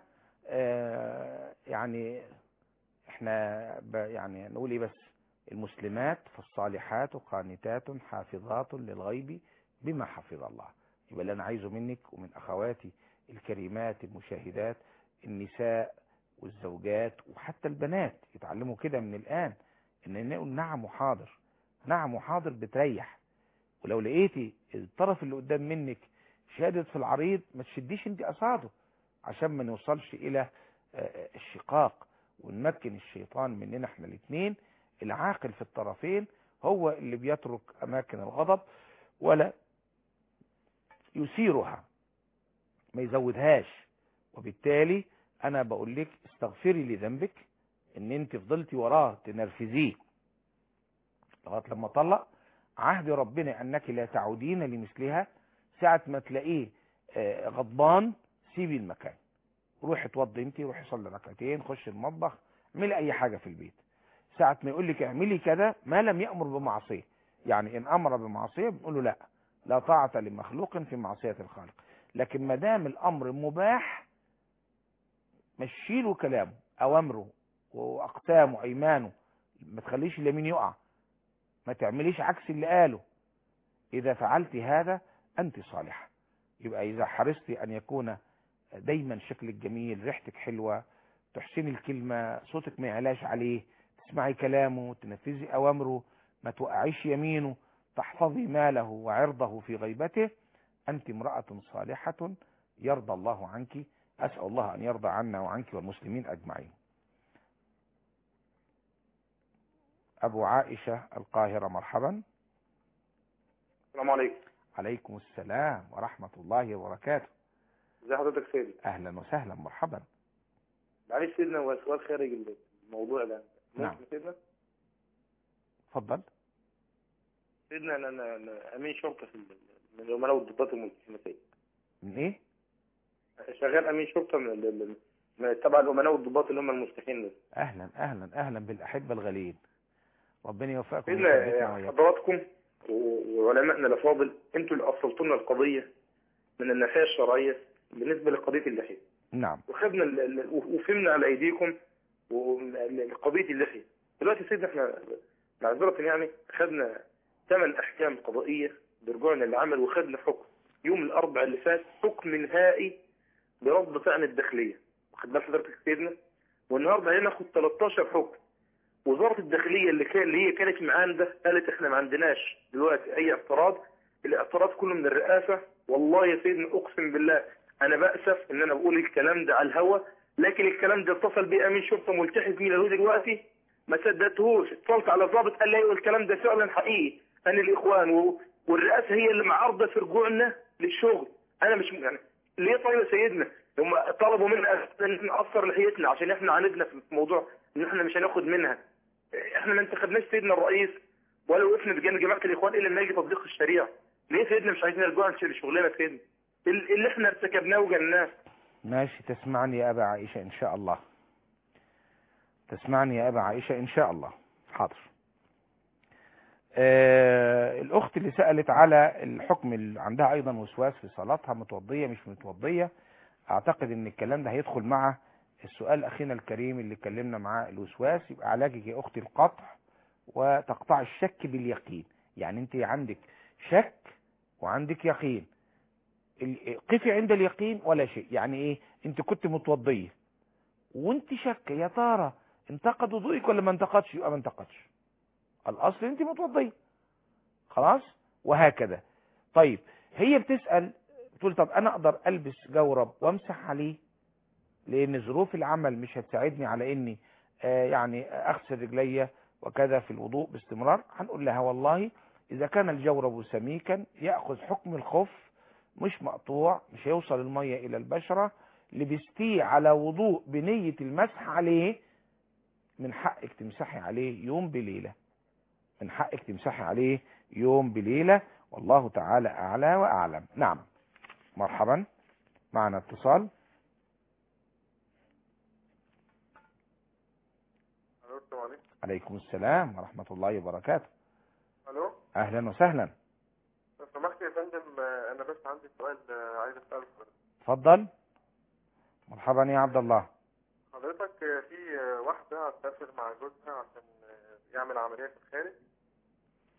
آه، يعني احنا ب- يعني نقول ايه بس المسلمات فالصالحات قانتات حافظات للغيب بما حفظ الله يبقى اللي انا عايزه منك ومن اخواتي الكريمات المشاهدات النساء والزوجات وحتى البنات يتعلموا كده من الان ان نقول نعم وحاضر نعم وحاضر بتريح ولو لقيتي الطرف اللي قدام منك شادد في العريض ما تشديش انت قصاده عشان ما نوصلش الى آه، الشقاق ونمكن الشيطان مننا احنا الاثنين العاقل في الطرفين هو اللي بيترك اماكن الغضب ولا يثيرها ما يزودهاش وبالتالي انا بقول لك استغفري لذنبك ان انت فضلتي وراه تنرفزيه لغايه لما طلق عهد ربنا انك لا تعودين لمثلها ساعه ما تلاقيه آه، غضبان سيبي المكان روحي اتوضي انت روحي صلي ركعتين خش المطبخ اعملي اي حاجه في البيت ساعه ما يقول لك اعملي كده ما لم يامر بمعصيه يعني ان امر بمعصيه بنقول له لا لا طاعه لمخلوق في معصيه الخالق لكن ما دام الامر مباح مشي له كلامه اوامره واقسامه ايمانه ما تخليش اليمين يقع ما تعمليش عكس اللي قاله اذا فعلت هذا انت صالحه يبقى اذا حرصت ان يكون دايما شكلك جميل ريحتك حلوه تحسني الكلمه صوتك ما يعلاش عليه تسمعي كلامه تنفذي اوامره ما توقعيش يمينه تحفظي ماله وعرضه في غيبته انت امراه صالحه يرضى الله عنك اسال الله ان يرضى عنا وعنك والمسلمين اجمعين ابو عائشه القاهره مرحبا السلام عليكم عليكم السلام ورحمه الله وبركاته ازي حضرتك سيدي اهلا وسهلا مرحبا معلش سيدنا هو سؤال خارج الموضوع ده نعم. ممكن سيدنا اتفضل سيدنا انا انا أنا امين شرطه في ال- من العملاء والضباط الملتزمين من ايه شغال امين شرطه من ال- ال- من تبع الامناء والضباط اللي هم المفتاحين دول اهلا اهلا اهلا بالاحبه الغاليين ربنا يوفقكم سيدنا ويثبتنا يعني وإياكم. حضراتكم و- وعلمائنا الافاضل انتوا اللي اصلتوا لنا القضيه من الناحيه الشرعيه بالنسبه لقضيه اللحيه نعم وخدنا ال- ال- وفهمنا على ايديكم وقضيه اللحيه دلوقتي سيدنا احنا معذره يعني خدنا ثمان احكام قضائيه برجوعنا للعمل وخدنا حكم يوم الاربع اللي فات حكم نهائي برد فعل الداخليه واخد بال حضرتك سيدنا والنهارده هناخد 13 حكم وزاره الداخليه اللي كان اللي هي كانت معانا ده قالت احنا ما عندناش دلوقتي اي اعتراض الاعتراض كله من الرئاسه والله يا سيدنا اقسم بالله انا باسف ان انا بقول الكلام ده على الهوا لكن الكلام ده اتصل بيه امين شرطه ملتحي زميلي له دلوقتي ما صدقتهوش اتصلت على ضابط قال لي ايوه الكلام ده فعلا حقيقي انا الاخوان و... والرئاسه هي اللي معارضه في رجوعنا للشغل انا مش يعني ليه طيب يا سيدنا هم طلبوا منا ان نقصر لحيتنا عشان احنا عاندنا في موضوع ان احنا مش هناخد منها احنا ما انتخبناش سيدنا الرئيس ولا وقفنا بجانب جماعه الاخوان الا لما يجي تطبيق الشريعه ليه سيدنا مش عايزين نرجع لشغلنا سيدنا اللي احنا ارتكبناه وجناه ماشي تسمعني يا أبا عائشة إن شاء الله تسمعني يا أبا عائشة إن شاء الله حاضر آه الأخت اللي سألت على الحكم اللي عندها أيضا وسواس في صلاتها متوضية مش متوضية أعتقد إن الكلام ده هيدخل مع السؤال أخينا الكريم اللي اتكلمنا معاه الوسواس يبقى علاجك يا أختي القطع وتقطع الشك باليقين يعني أنت عندك شك وعندك يقين ال- قفي عند اليقين ولا شيء يعني ايه انت كنت متوضيه وانت شك يا ترى انتقد وضوئك ولا ما انتقدش يبقى ما انتقدش الاصل انت متوضيه خلاص وهكذا طيب هي بتسال بتقول طب انا اقدر البس جورب وامسح عليه لان ظروف العمل مش هتساعدني على اني آه يعني اغسل رجلي وكذا في الوضوء باستمرار هنقول لها والله اذا كان الجورب سميكا ياخذ حكم الخف مش مقطوع مش هيوصل المية الى البشرة لبستيه على وضوء بنية المسح عليه من حقك تمسحي عليه يوم بليلة من حقك تمسحي عليه يوم بليلة والله تعالى اعلى واعلم نعم مرحبا معنا اتصال الو السلام عليكم عليكم السلام ورحمة الله وبركاته الو اهلا وسهلا لو سمحت يا فندم آه، انا بس عندي سؤال آه، عايز اساله حضرتك. اتفضل مرحبا يا عبد الله حضرتك آه، في آه، واحده هتسافر مع جوزها عشان آه، يعمل عمليه في الخارج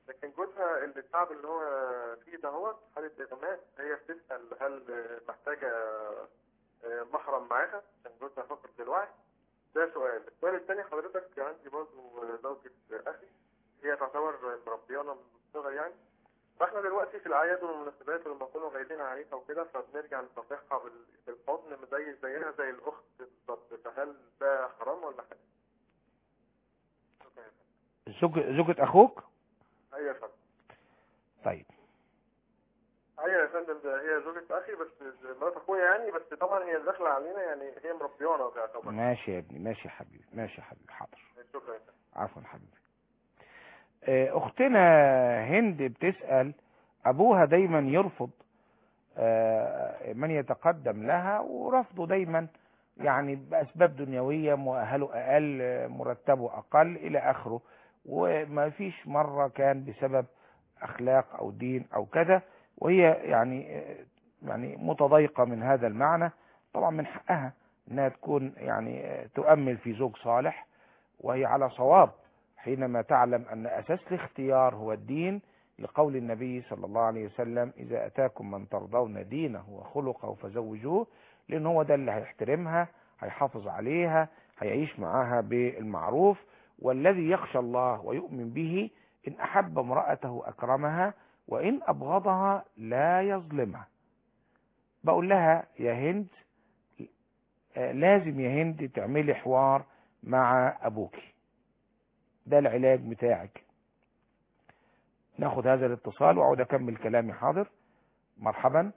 لكن جوزها اللي التعب اللي هو فيه ده هو حالة إغماء هي بتسأل هل محتاجة آه، محرم معاها عشان جوزها فقد للوعي ده سؤال السؤال الثاني حضرتك عندي برضه زوجة أخي هي تعتبر مربيانا من الصغر يعني فاحنا دلوقتي في الأعياد والمناسبات ولما نكونوا غايبين عليها وكده فبنرجع نصافحها بال- بالحضن زي زيها زي الأخت بالظبط فهل ده حرام ولا حلال؟ شكرا يا فندم. زوج زوجة اخوك أيوة يا فندم طيب ايوه يا فندم ده هي زوجة اخي بس مرات اخويا يعني بس طبعا هي داخله علينا يعني هي مربيانا تعتبر ماشي يا ابني ماشي يا حبيبي ماشي يا حبيبي حاضر شكرا يا فندم. عفوا حبيبي آه، اختنا هند بتسأل ابوها دايما يرفض آه، من يتقدم لها ورفضه دايما يعني باسباب دنيويه مؤهله اقل آه، مرتبه اقل الى اخره وما فيش مره كان بسبب اخلاق او دين او كذا وهي يعني آه، يعني متضايقه من هذا المعنى طبعا من حقها انها تكون يعني آه، تؤمل في زوج صالح وهي على صواب حينما تعلم أن أساس الاختيار هو الدين لقول النبي صلى الله عليه وسلم إذا أتاكم من ترضون دينه وخلقه فزوجوه لأن هو ده اللي هيحترمها هيحافظ عليها هيعيش معاها بالمعروف والذي يخشى الله ويؤمن به إن أحب امرأته أكرمها وإن أبغضها لا يظلمها بقول لها يا هند آه، لازم يا هند تعملي حوار مع أبوكي ده العلاج بتاعك ناخد هذا الاتصال واقعد اكمل كلامي حاضر مرحبا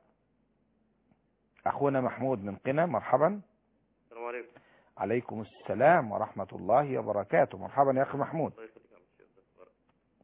اخونا محمود من قنا مرحبا السلام عليكم عليكم السلام ورحمة الله وبركاته مرحبا يا اخي محمود الله يخليك يا عم الشيخ بس ورق.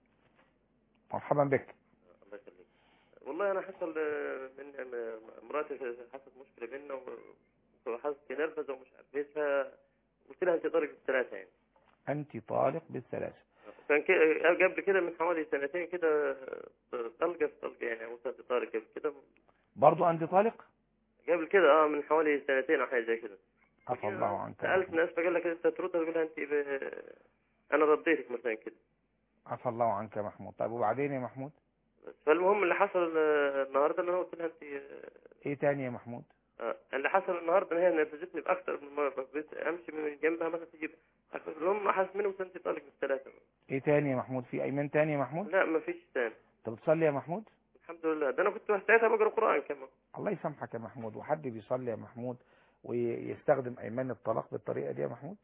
مرحبا بك الله يخليك والله انا حصل آه، من م- مراتي حصلت مشكله بينا و- وحصلت نرفزه ومش عارف ايه قلت لها انت طارق بالثلاثه يعني انت طالق بالثلاثة كان كده قبل كده من حوالي سنتين كده آه، طلقه في طلقه يعني او ثلاث طارق قبل كده برضو انت طالق قبل كده اه من حوالي سنتين او حاجه زي كده عفى الله عنك سالت ناس فقال لك انت ترد تقول لها انت ب... انا رديتك مثلا كده عفى الله عنك يا محمود طيب وبعدين يا محمود بس فالمهم اللي حصل آه، النهارده ان انا قلت لها انت آه، ايه تاني يا محمود آه، اللي حصل النهارده ان هي نرفزتني باكثر من مره بقيت امشي من جنبها مثلا تجيب المهم حاسس منهم سنتي طالق بالثلاثه ايه تاني يا محمود في ايمان تاني يا محمود لا ما فيش ثاني انت بتصلي يا محمود الحمد لله ده انا كنت ساعتها بقرا قران كمان الله يسامحك يا محمود وحد بيصلي يا محمود ويستخدم ايمان الطلاق بالطريقة دي يا محمود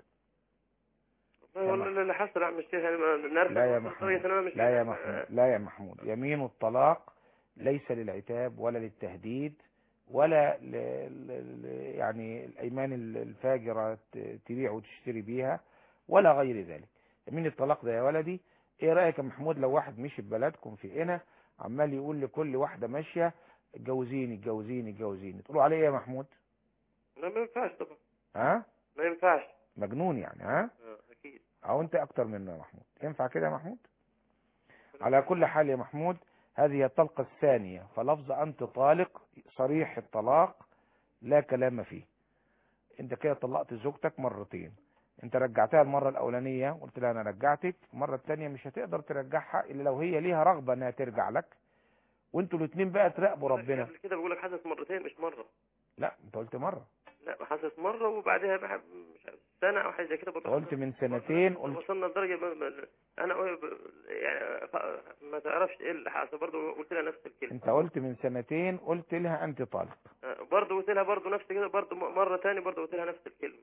والله والله اللي حصل يا عم الشيخ يعني ما- نرفز لا يا وصلت محمود لدرجة إن أنا مش لا يا محمود لا يا محمود يمين الطلاق ليس للعتاب ولا للتهديد ولا ل... ل... ل- يعني الايمان ال- الفاجره ت- تبيع وتشتري بيها ولا غير ذلك يمين الطلاق ده يا ولدي ايه رايك يا محمود لو واحد مشي في بلدكم في هنا عمال يقول لكل واحده ماشيه اتجوزيني اتجوزيني اتجوزيني تقولوا عليه ايه يا محمود لا ما ينفعش طبعا ها ما ينفعش مجنون يعني ها آه، اكيد او انت اكتر منه يا محمود ينفع كده يا محمود على كل حال يا محمود هذه الطلقة الثانية فلفظ أنت طالق صريح الطلاق لا كلام فيه انت كده طلقت زوجتك مرتين انت رجعتها المرة الأولانية قلت لها أنا رجعتك المرة الثانية مش هتقدر ترجعها إلا لو هي ليها رغبة إنها ترجع لك وانتوا الاثنين بقى تراقبوا ربنا قبل كده بقول لك حدث مرتين مش مره لا انت قلت مرة لا حدث مره وبعدها بقى مش عارف سنه او حاجه زي كده برضه قلت من سنتين قلت وصلنا لدرجه ما- ما- انا ب- يعني ف- ما تعرفش ايه اللي حصل برضه قلت لها نفس الكلمه انت قلت من سنتين قلت لها انت طالق آه، برضه قلت لها برضه نفس كده برضه م- مره ثانيه برضه قلت لها نفس الكلمه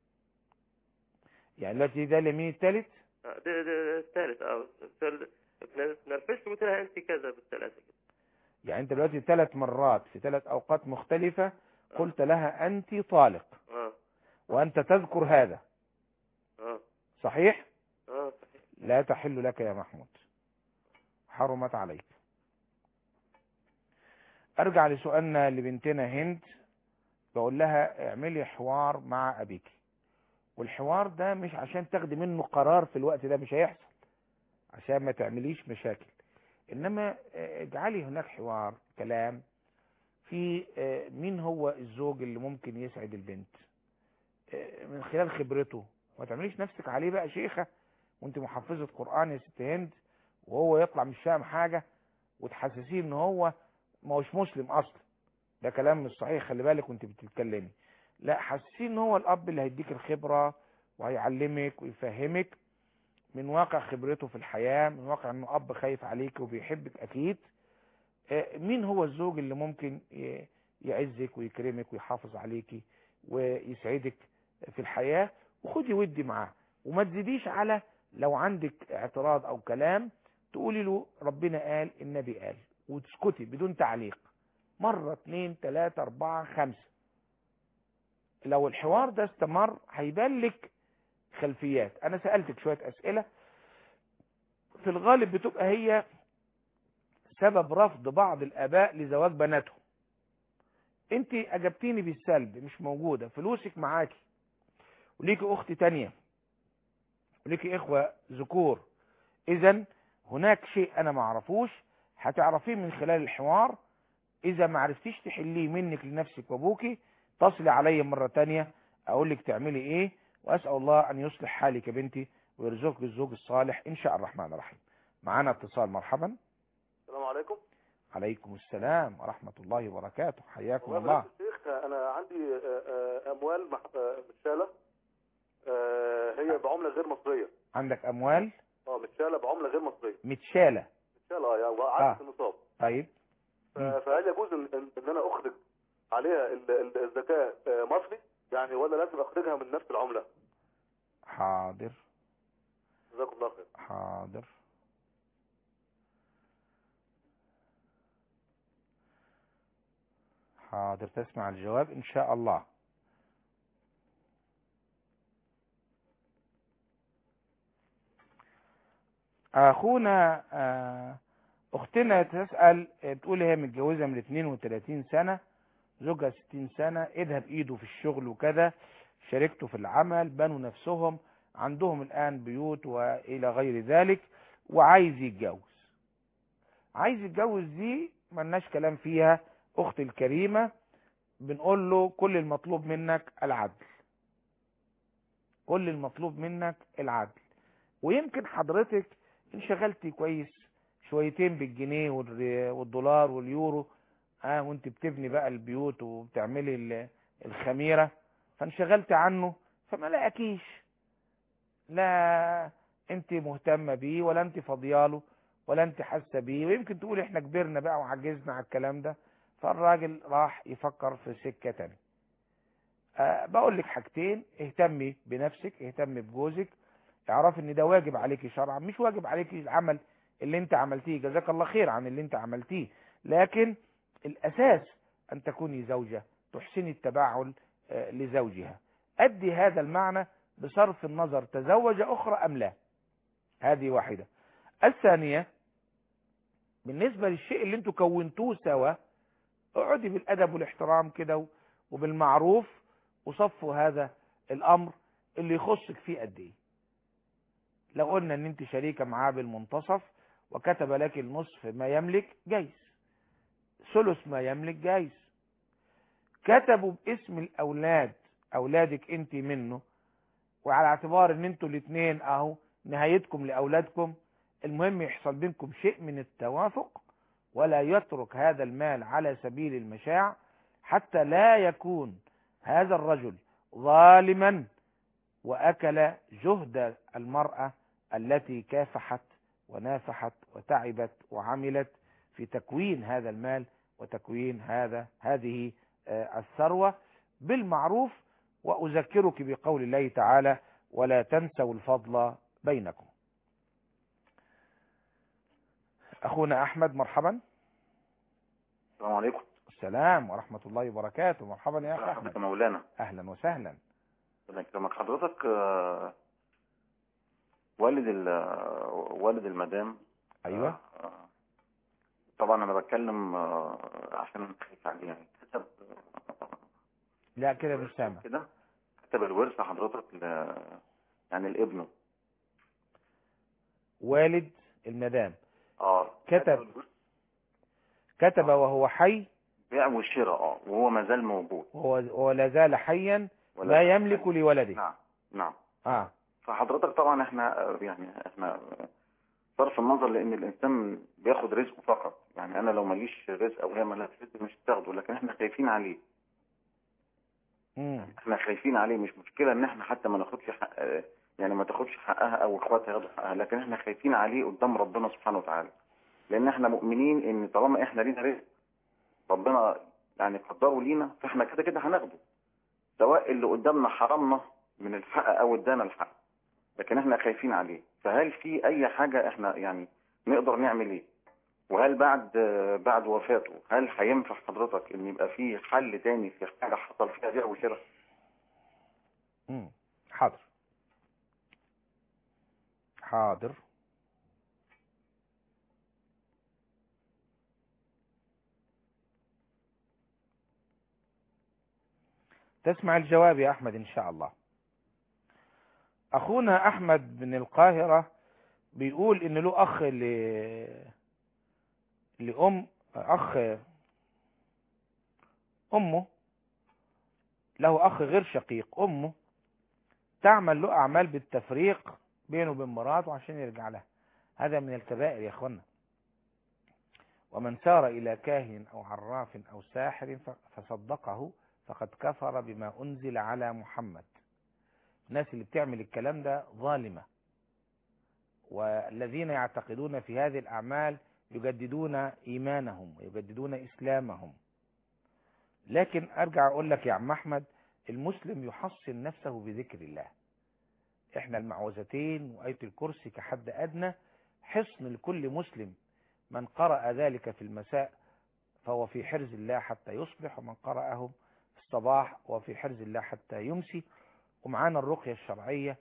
يعني دلوقتي ده اليمين الثالث آه، ده ده الثالث اه الثالث. نرفزت وقلت لها انت كذا بالثلاثه كده يعني انت دلوقتي ثلاث مرات في ثلاث اوقات مختلفة قلت لها انت طالق اه وانت تذكر هذا اه صحيح اه صحيح لا تحل لك يا محمود حرمت عليك ارجع لسؤالنا لبنتنا هند بقول لها اعملي حوار مع ابيك والحوار ده مش عشان تاخدي منه قرار في الوقت ده مش هيحصل عشان ما تعمليش مشاكل انما اه، اجعلي هناك حوار كلام في اه، مين هو الزوج اللي ممكن يسعد البنت اه، من خلال خبرته ما تعمليش نفسك عليه بقى شيخة وانت محفظة قرآن يا ست هند وهو يطلع مش فاهم حاجة وتحسسيه ان هو ما هوش مسلم اصلا ده كلام مش صحيح خلي بالك وانت بتتكلمي لا حسسيه ان هو الاب اللي هيديك الخبرة وهيعلمك ويفهمك من واقع خبرته في الحياة من واقع انه اب خايف عليك وبيحبك اكيد آه، مين هو الزوج اللي ممكن ي- يعزك ويكرمك ويحافظ عليكي ويسعدك في الحياة وخدي ودي معاه وما تزيديش على لو عندك اعتراض او كلام تقولي له ربنا قال النبي قال وتسكتي بدون تعليق مرة اتنين تلاتة اربعة خمسة لو الحوار ده استمر هيبان لك خلفيات انا سألتك شوية اسئلة في الغالب بتبقى هي سبب رفض بعض الاباء لزواج بناتهم انت اجبتيني بالسلب مش موجودة فلوسك معاكي وليكي اخت تانية وليكي اخوة ذكور اذا هناك شيء انا ما اعرفوش هتعرفيه من خلال الحوار اذا ما عرفتيش تحليه منك لنفسك وابوكي تصلي علي مرة تانية اقول لك تعملي ايه واسأل الله ان يصلح حالك يا بنتي ويرزقك الزوج الصالح ان شاء الرحمن الرحيم معانا اتصال مرحبا السلام عليكم عليكم السلام ورحمة الله وبركاته حياكم والله الله يا الشيخ انا عندي آه، آه، اموال مح- آه، متشاله آه، هي بعمله غير مصريه عندك اموال اه متشاله بعمله غير مصريه متشالة متشاله اه يعني وعدت آه. النصاب طيب ف- فهل يجوز ان إن- ان انا اخرج عليها ال- ال- الزكاه آه، مصري يعني ولا لازم اخرجها من نفس العمله حاضر جزاكم الله خير حاضر حاضر تسمع الجواب ان شاء الله اخونا آه، اختنا تسأل آه، بتقول هي متجوزة من 32 سنة زوجها 60 سنة ايدها بايده في الشغل وكذا شاركته في العمل بنوا نفسهم عندهم الآن بيوت وإلى غير ذلك وعايز يتجوز عايز يتجوز دي ملناش كلام فيها أختي الكريمة بنقول له كل المطلوب منك العدل كل المطلوب منك العدل ويمكن حضرتك انشغلتي كويس شويتين بالجنيه والر- والدولار واليورو اه وانت بتبني بقى البيوت وبتعملي ال- الخميرة فانشغلت عنه فما لقاكيش لا انت مهتمة بيه ولا انت فاضياله ولا انت حاسة بيه ويمكن تقول احنا كبرنا بقى وعجزنا على الكلام ده فالراجل راح يفكر في سكة تانية أه بقول لك حاجتين اهتمي بنفسك اهتمي بجوزك اعرف ان ده واجب عليكي شرعا مش واجب عليكي العمل اللي انت عملتيه جزاك الله خير عن اللي انت عملتيه لكن الاساس ان تكوني زوجة تحسني التباعل آه، لزوجها ادي هذا المعنى بصرف النظر تزوج اخرى ام لا هذه واحدة الثانية بالنسبة للشيء اللي انتوا كونتوه سوا اقعدي بالادب والاحترام كده و- وبالمعروف وصفوا هذا الامر اللي يخصك فيه قد ايه لو قلنا ان انت شريكة معاه بالمنتصف وكتب لك النصف ما يملك جايز ثلث ما يملك جايز كتبوا باسم الاولاد اولادك انت منه وعلى اعتبار ان انتوا الاثنين اهو نهايتكم لاولادكم المهم يحصل بينكم شيء من التوافق ولا يترك هذا المال على سبيل المشاع حتى لا يكون هذا الرجل ظالما واكل جهد المرأة التي كافحت ونافحت وتعبت وعملت في تكوين هذا المال وتكوين هذا هذه آه، الثروة بالمعروف وأذكرك بقول الله تعالى ولا تنسوا الفضل بينكم أخونا أحمد مرحبا السلام عليكم السلام ورحمة الله وبركاته مرحبا يا أخي حضرتك أحمد يا مولانا أهلا وسهلا ربنا يكرمك حضرتك آه، والد ال آه، والد المدام أيوة آه، طبعا انا بتكلم آه، عشان خايف عليه يعني كتب لا كده مش سامع كده كتب الورث حضرتك ل يعني لابنه والد المدام اه كتب كتب وهو حي بيع وشراء اه وهو ما زال موجود وهو ولا زال حيا ولا لا زال يملك لولده نعم نعم اه فحضرتك طبعا احنا آه، يعني احنا آه، صرف النظر لان الانسان بياخد رزقه فقط يعني انا لو ماليش رزق او هي مالهاش رزق مش هتاخده لكن احنا خايفين عليه مم. احنا خايفين عليه مش مشكله ان احنا حتى ما ناخدش حق يعني ما تاخدش حقها او اخواتها ياخدوا حقها لكن احنا خايفين عليه قدام ربنا سبحانه وتعالى لان احنا مؤمنين ان طالما احنا لينا رزق ربنا يعني قدره لينا فاحنا كده كده هناخده سواء اللي قدامنا حرمنا من الحق او ادانا الحق لكن احنا خايفين عليه فهل في اي حاجه احنا يعني نقدر نعمل ايه وهل بعد بعد وفاته هل هينفع حضرتك ان يبقى في حل تاني في حاجه حصل فيها بيع وشراء مم. حاضر حاضر تسمع الجواب يا أحمد إن شاء الله أخونا أحمد من القاهرة بيقول إن له أخ ل... لأم أخ أمه له أخ غير شقيق أمه تعمل له أعمال بالتفريق بينه وبين مراته عشان يرجع لها هذا من الكبائر يا أخوانا ومن سار إلى كاهن أو عراف أو ساحر فصدقه فقد كفر بما أنزل على محمد الناس اللي بتعمل الكلام ده ظالمة والذين يعتقدون في هذه الأعمال يجددون إيمانهم ويجددون إسلامهم لكن أرجع أقول لك يا عم أحمد المسلم يحصن نفسه بذكر الله احنا المعوذتين وآية الكرسي كحد أدنى حصن لكل مسلم من قرأ ذلك في المساء فهو في حرز الله حتى يصبح ومن قرأه في الصباح وفي حرز الله حتى يمسي ومعانا الرقية الشرعية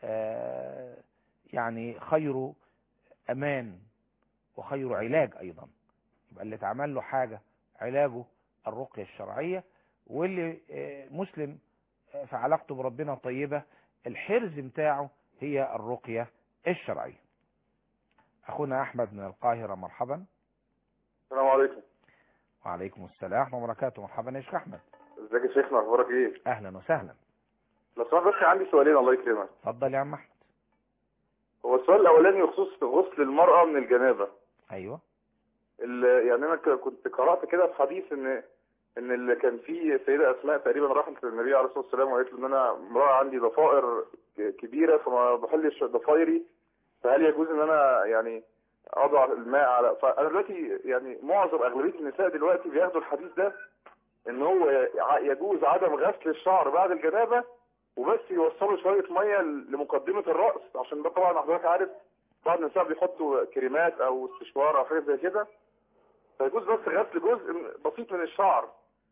يعني خير أمان وخير علاج أيضا يبقى اللي اتعمل له حاجة علاجه الرقية الشرعية واللي مسلم في علاقته بربنا طيبة الحرز بتاعه هي الرقية الشرعية أخونا أحمد من القاهرة مرحبا السلام عليكم وعليكم السلام ورحمة الله وبركاته مرحبا يا شيخ أحمد ازيك يا شيخنا اخبارك ايه أهلا وسهلا لو سمحت بس عندي سؤالين الله يكرمك اتفضل يا عم أحمد هو السؤال الاولاني بخصوص غسل المرأة من الجنابة أيوه ال- يعني انا ك- كنت قرأت كده في حديث ان ان اللي كان فيه سيدة اسماء تقريبا راحت للنبي عليه الصلاة والسلام وقالت له ان انا امرأة عندي ضفائر ك- كبيرة فما بحلش ضفايري فهل يجوز ان انا يعني اضع الماء على فانا دلوقتي يعني معظم اغلبية النساء دلوقتي بياخدوا الحديث ده ان هو ي- يجوز عدم غسل الشعر بعد الجنابة وبس يوصلوا شوية مية لمقدمة الرأس عشان ده طبعا حضرتك عارف بعض النساء بيحطوا كريمات او استشوار او حاجة زي كده فيجوز بس غسل جزء بسيط من الشعر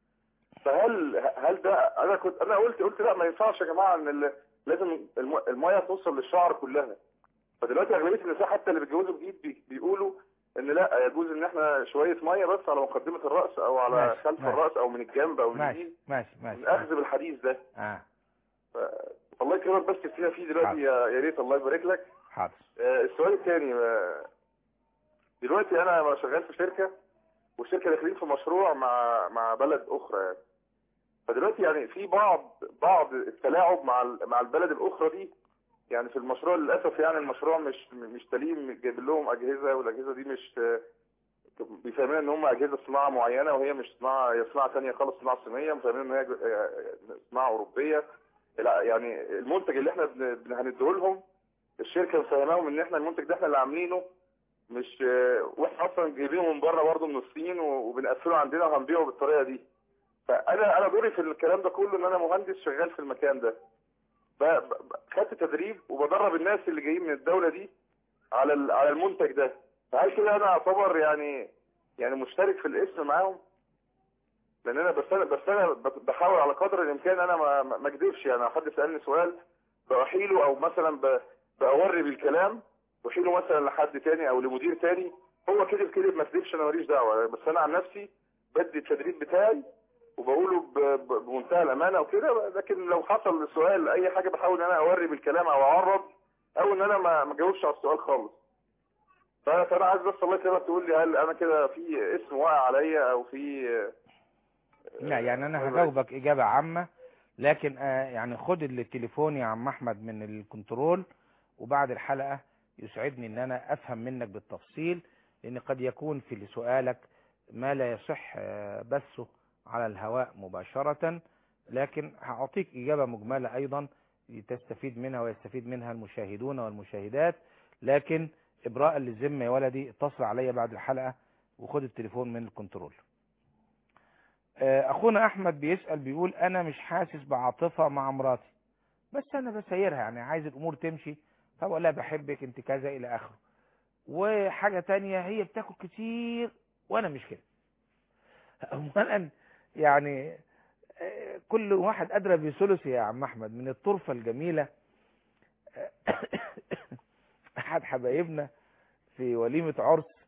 فهل هل ده انا كنت انا قلت قلت لا ما ينفعش يا جماعه ان ال- لازم الم- الميه توصل للشعر كلها فدلوقتي اغلبيه النساء حتى اللي بيتجوزوا جديد بي- بيقولوا ان لا يجوز ان احنا شويه ميه بس على مقدمه الراس او على ماشي، خلف ماشي. الراس او من الجنب او من ماشي اليمين ماشي ماشي من اخذ بالحديث ده آه ف... الله يكرمك بس تفتينا فيه دلوقتي يا يا ريت الله يبارك لك حاضر آه، السؤال الثاني آه، دلوقتي انا شغال في شركه والشركه داخلين في مشروع مع مع بلد اخرى يعني فدلوقتي يعني في بعض بعض التلاعب مع ال- مع البلد الاخرى دي يعني في المشروع للاسف يعني المشروع مش مش سليم جايب لهم اجهزه والاجهزه دي مش آه، بيفهمونا ان هم اجهزه صناعه معينه وهي مش صناعه هي صناعه ثانيه خالص صناعه صينيه مفهمين ان هي ج- آه، صناعه اوروبيه لا يعني المنتج اللي احنا بن- بن- هنديه لهم الشركه مفهماهم ان احنا المنتج ده احنا اللي عاملينه مش آه، واحنا اصلا جايبينه من بره برضه من الصين و- وبنقفله عندنا وهنبيعه بالطريقه دي فانا انا دوري في الكلام ده كله ان انا مهندس شغال في المكان ده ب- ب- خدت تدريب وبدرب الناس اللي جايين من الدوله دي على ال- على المنتج ده فهل كده انا اعتبر يعني يعني مشترك في الاسم معاهم لان انا بس انا بس انا ب- بحاول على قدر الامكان انا ما ما ما اكذبش يعني لو حد سالني سؤال بأحيله او مثلا ب- بأوري بالكلام واحيله مثلا لحد تاني او لمدير تاني هو كذب كذب ما كذبش انا ماليش دعوه بس انا عن نفسي بدي التدريب بتاعي وبقوله ب- ب- بمنتهى الامانه وكده لكن لو حصل السؤال اي حاجه بحاول ان انا اوري بالكلام او اعرض او ان انا ما ما اجاوبش على السؤال خالص ف- فانا عايز بس الله يكرمك تقول لي هل انا كده في اسم واقع عليا او في لا يعني انا هجاوبك اجابة عامة لكن آه يعني خد التليفون يا عم احمد من الكنترول وبعد الحلقة يسعدني ان انا افهم منك بالتفصيل لان قد يكون في سؤالك ما لا يصح آه، بثه على الهواء مباشرة لكن هأعطيك إجابة مجملة أيضا تستفيد منها ويستفيد منها المشاهدون والمشاهدات لكن إبراء للذمة يا ولدي اتصل عليا بعد الحلقة وخد التليفون من الكنترول آه، أخونا أحمد بيسأل بيقول أنا مش حاسس بعاطفة مع مراتي بس أنا بسيرها يعني عايز الأمور تمشي فبقول لها بحبك أنت كذا إلى آخره وحاجة تانية هي بتاكل كتير وأنا مش كده أولا يعني آه، كل واحد أدرى بثلث يا عم أحمد من الطرفة الجميلة آه، أحد حبايبنا في وليمة عرس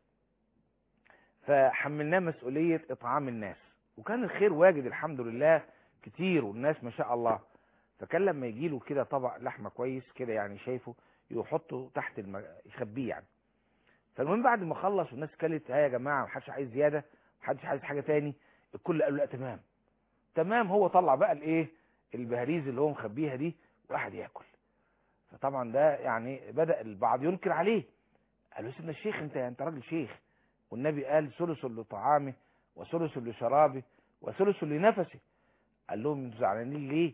فحملناه مسؤولية إطعام الناس وكان الخير واجد الحمد لله كتير والناس ما شاء الله فكان لما يجي له كده طبق لحمة كويس كده يعني شايفه يحطه تحت الم... يخبيه يعني فالمهم بعد ما خلص والناس كلت ها يا جماعة محدش عايز زيادة محدش عايز حاجة تاني الكل قالوا لا تمام تمام هو طلع بقى الايه البهاريز اللي هو مخبيها دي وقعد ياكل فطبعا ده يعني بدأ البعض ينكر عليه قال له سيدنا الشيخ انت انت راجل شيخ والنبي قال ثلث لطعامه وثلث لشرابه وثلث لنفسه قال لهم انتوا زعلانين ليه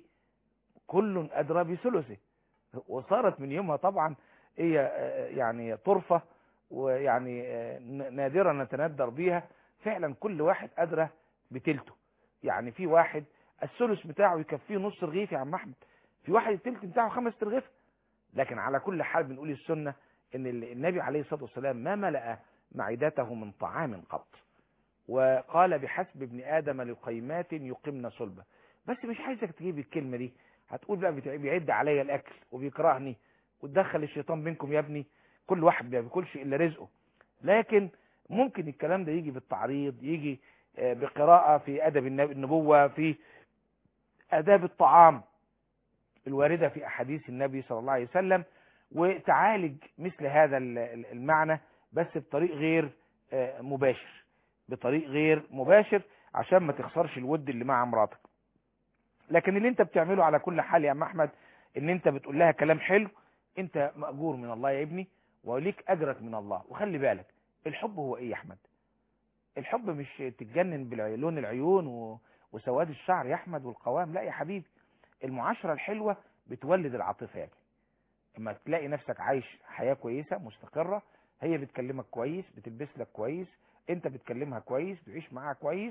كل ادرى بثلثه وصارت من يومها طبعا هي آه، يعني طرفة ويعني آه، ن- نادرة نتندر بيها فعلا كل واحد ادرى بتلته يعني في واحد الثلث بتاعه يكفيه نص رغيف يا عم احمد في واحد التلت بتاعه خمس ترغيف لكن على كل حال بنقول السنة ان ال- النبي عليه الصلاة والسلام ما ملأ معدته من طعام قط وقال بحسب ابن آدم لقيمات يقمن صلبه بس مش عايزك تجيب الكلمة دي هتقول بقى بتع- بيعد عليا الأكل وبيكرهني وتدخل الشيطان بينكم يا ابني كل واحد ما بياكلش إلا رزقه لكن ممكن الكلام ده يجي بالتعريض يجي آه، بقراءة في أدب النب- النبوة في آداب الطعام الواردة في أحاديث النبي صلى الله عليه وسلم وتعالج مثل هذا ال- ال- المعنى بس بطريق غير آه، مباشر بطريق غير مباشر عشان ما تخسرش الود اللي مع مراتك لكن اللي انت بتعمله على كل حال يا عم احمد ان انت بتقول لها كلام حلو انت مأجور من الله يا ابني وليك اجرك من الله وخلي بالك الحب هو ايه يا احمد الحب مش تتجنن بلون العيون و... وسواد الشعر يا احمد والقوام لا يا حبيبي المعاشرة الحلوة بتولد العاطفة يا ابني اما تلاقي نفسك عايش حياة كويسة مستقرة هي بتكلمك كويس بتلبس لك كويس انت بتكلمها كويس بتعيش معاها كويس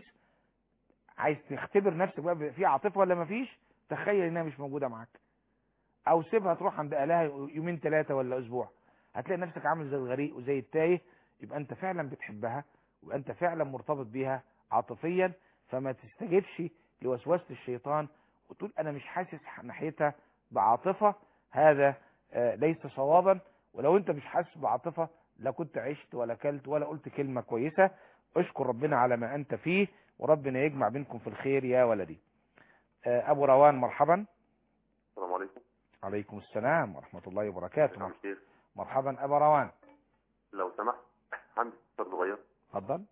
عايز تختبر نفسك بقى في عاطفه ولا مفيش تخيل انها مش موجوده معاك او سيبها تروح عند اهلها يومين ثلاثه ولا اسبوع هتلاقي نفسك عامل زي الغريق وزي التايه يبقى انت فعلا بتحبها ويبقى انت فعلا مرتبط بيها عاطفيا فما تستجبش لوسوسه الشيطان وتقول انا مش حاسس ناحيتها بعاطفه هذا آه، ليس صوابا ولو انت مش حاسس بعاطفه لا كنت عشت ولا كلت ولا قلت كلمه كويسه اشكر ربنا على ما انت فيه وربنا يجمع بينكم في الخير يا ولدي آه، ابو روان مرحبا السلام عليكم عليكم السلام ورحمة الله وبركاته نعم شيخ مرحبا ابو روان لو سمحت عندي استفسار صغير اتفضل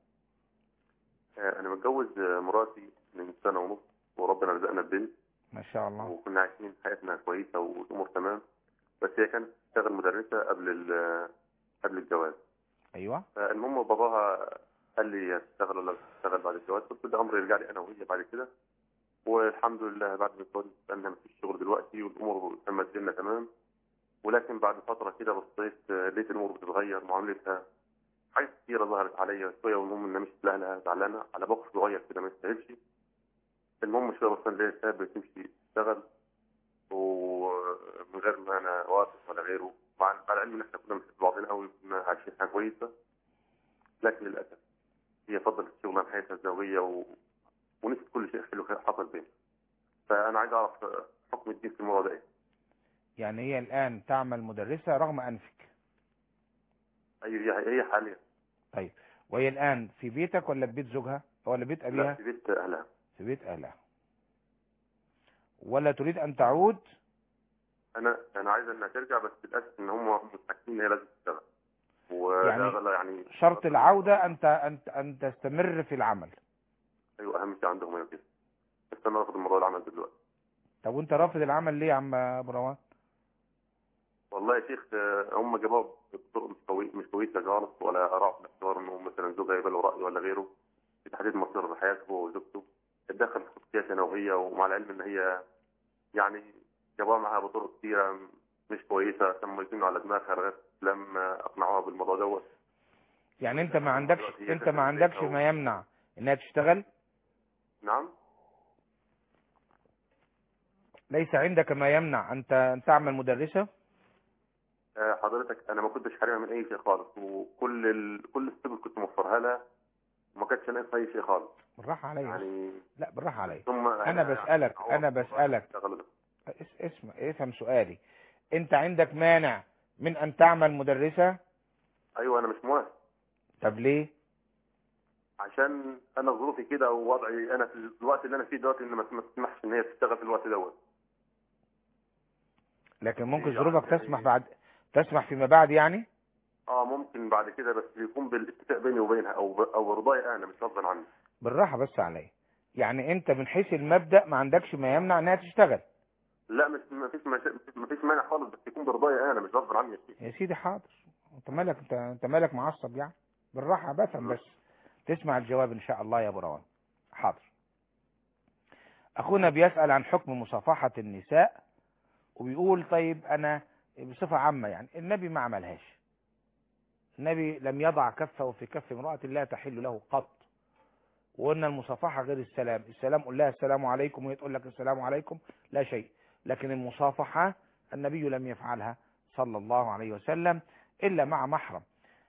آه، انا متجوز آه، مراتي من سنه ونص وربنا رزقنا ببنت ما شاء الله وكنا عايشين حياتنا كويسه والامور تمام بس هي كانت تشتغل مدرسه قبل ال- قبل الجواز ايوه فالمهم باباها قال لي هتشتغل ولا مش هتشتغل بعد الجواز قلت ده امر يرجع لي انا وهي بعد كده والحمد لله بعد ما اتجوزت انا مفيش شغل دلوقتي والامور تمت لنا تمام ولكن بعد فتره كده بصيت آه، لقيت الامور بتتغير معاملتها حاجات كتيره ظهرت عليا شويه والمهم انها مش لاهلها زعلانه على بخ صغير كده ما يستاهلش المهم شويه بصيت لقيت ساب بتمشي تشتغل ومن غير ما انا واقف ولا غيره مع مع العلم ان احنا كنا بنحب بعضنا قوي وكنا عايشين حياه كويسه لكن للاسف هي فضلت الشغل عن حياتها الزوجيه و... ونسيت كل شيء حلو حصل بيننا فانا عايز اعرف آه، حكم الدين في الموضوع ده ايه يعني هي الان تعمل مدرسة رغم انفك هي هي هي حاليا طيب وهي الان في بيتك ولا في بيت زوجها ولا بيت لا ابيها في بيت اهلها في بيت اهلها ولا تريد ان تعود انا انا عايز انها ترجع بس للاسف ان هم متحكمين ان هي لازم تشتغل وده يعني غلا يعني شرط العودة ان ت- ان ان تستمر في العمل ايوه اهم شيء عندهم هي كده بس انا رافض الموضوع العمل دلوقتي طب وانت رافض العمل ليه يا عم ابو روان والله يا شيخ آه، هم جابوها طرق مش كوي- مش كويسه خالص ولا اراء في الاختيار انه مثلا زوجها يبقى له راي ولا غيره في تحديد مصير حياته هو وزوجته اتدخل في خصوصياتي انا وهي ومع العلم ان هي يعني جابوها معاها بطرق كتيره مش كويسه تم يكونوا على دماغها لغايه لما اقنعوها بالموضوع دوت يعني انت ما عندكش انت ما عندكش ما يمنع انها تشتغل نعم ليس عندك ما يمنع انت ان تعمل مدرسة آه، حضرتك انا ما كنتش حارمها من اي شيء خالص وكل ال... كل السبل كنت موفرها لها وما كانتش ناقصها اي شيء خالص بالراحة عليا يعني لا بالراحة عليا ثم انا بسألك انا بسألك اس- اسمع افهم سؤالي انت عندك مانع من ان تعمل مدرسة ايوه انا مش موافق طب ليه عشان انا ظروفي كده ووضعي انا في الوقت اللي انا فيه دلوقتي ان ما ما تسمحش ان هي تشتغل في الوقت دوت لكن ممكن ظروفك تسمح بعد تسمح فيما بعد يعني اه ممكن بعد كده بس يكون بالاتفاق بيني وبينها او ب... او برضاي انا مش غصبا عني بالراحة بس عليا يعني انت من حيث المبدأ ما عندكش ما يمنع انها تشتغل لا مش ما فيش ما فيش مانع خالص بس يكون برضاي انا مش غصبا عني يا شيخ يا سيدي حاضر انت مالك انت انت مالك معصب يعني بالراحة بفهم بس تسمع الجواب ان شاء الله يا ابو روان حاضر اخونا بيسأل عن حكم مصافحة النساء وبيقول طيب انا بصفة عامة يعني النبي ما عملهاش النبي لم يضع كفه في كف امرأة لا تحل له قط وقلنا المصافحة غير السلام السلام قول لها السلام عليكم وهي تقول لك السلام عليكم لا شيء لكن المصافحة النبي لم يفعلها صلى الله عليه وسلم إلا مع محرم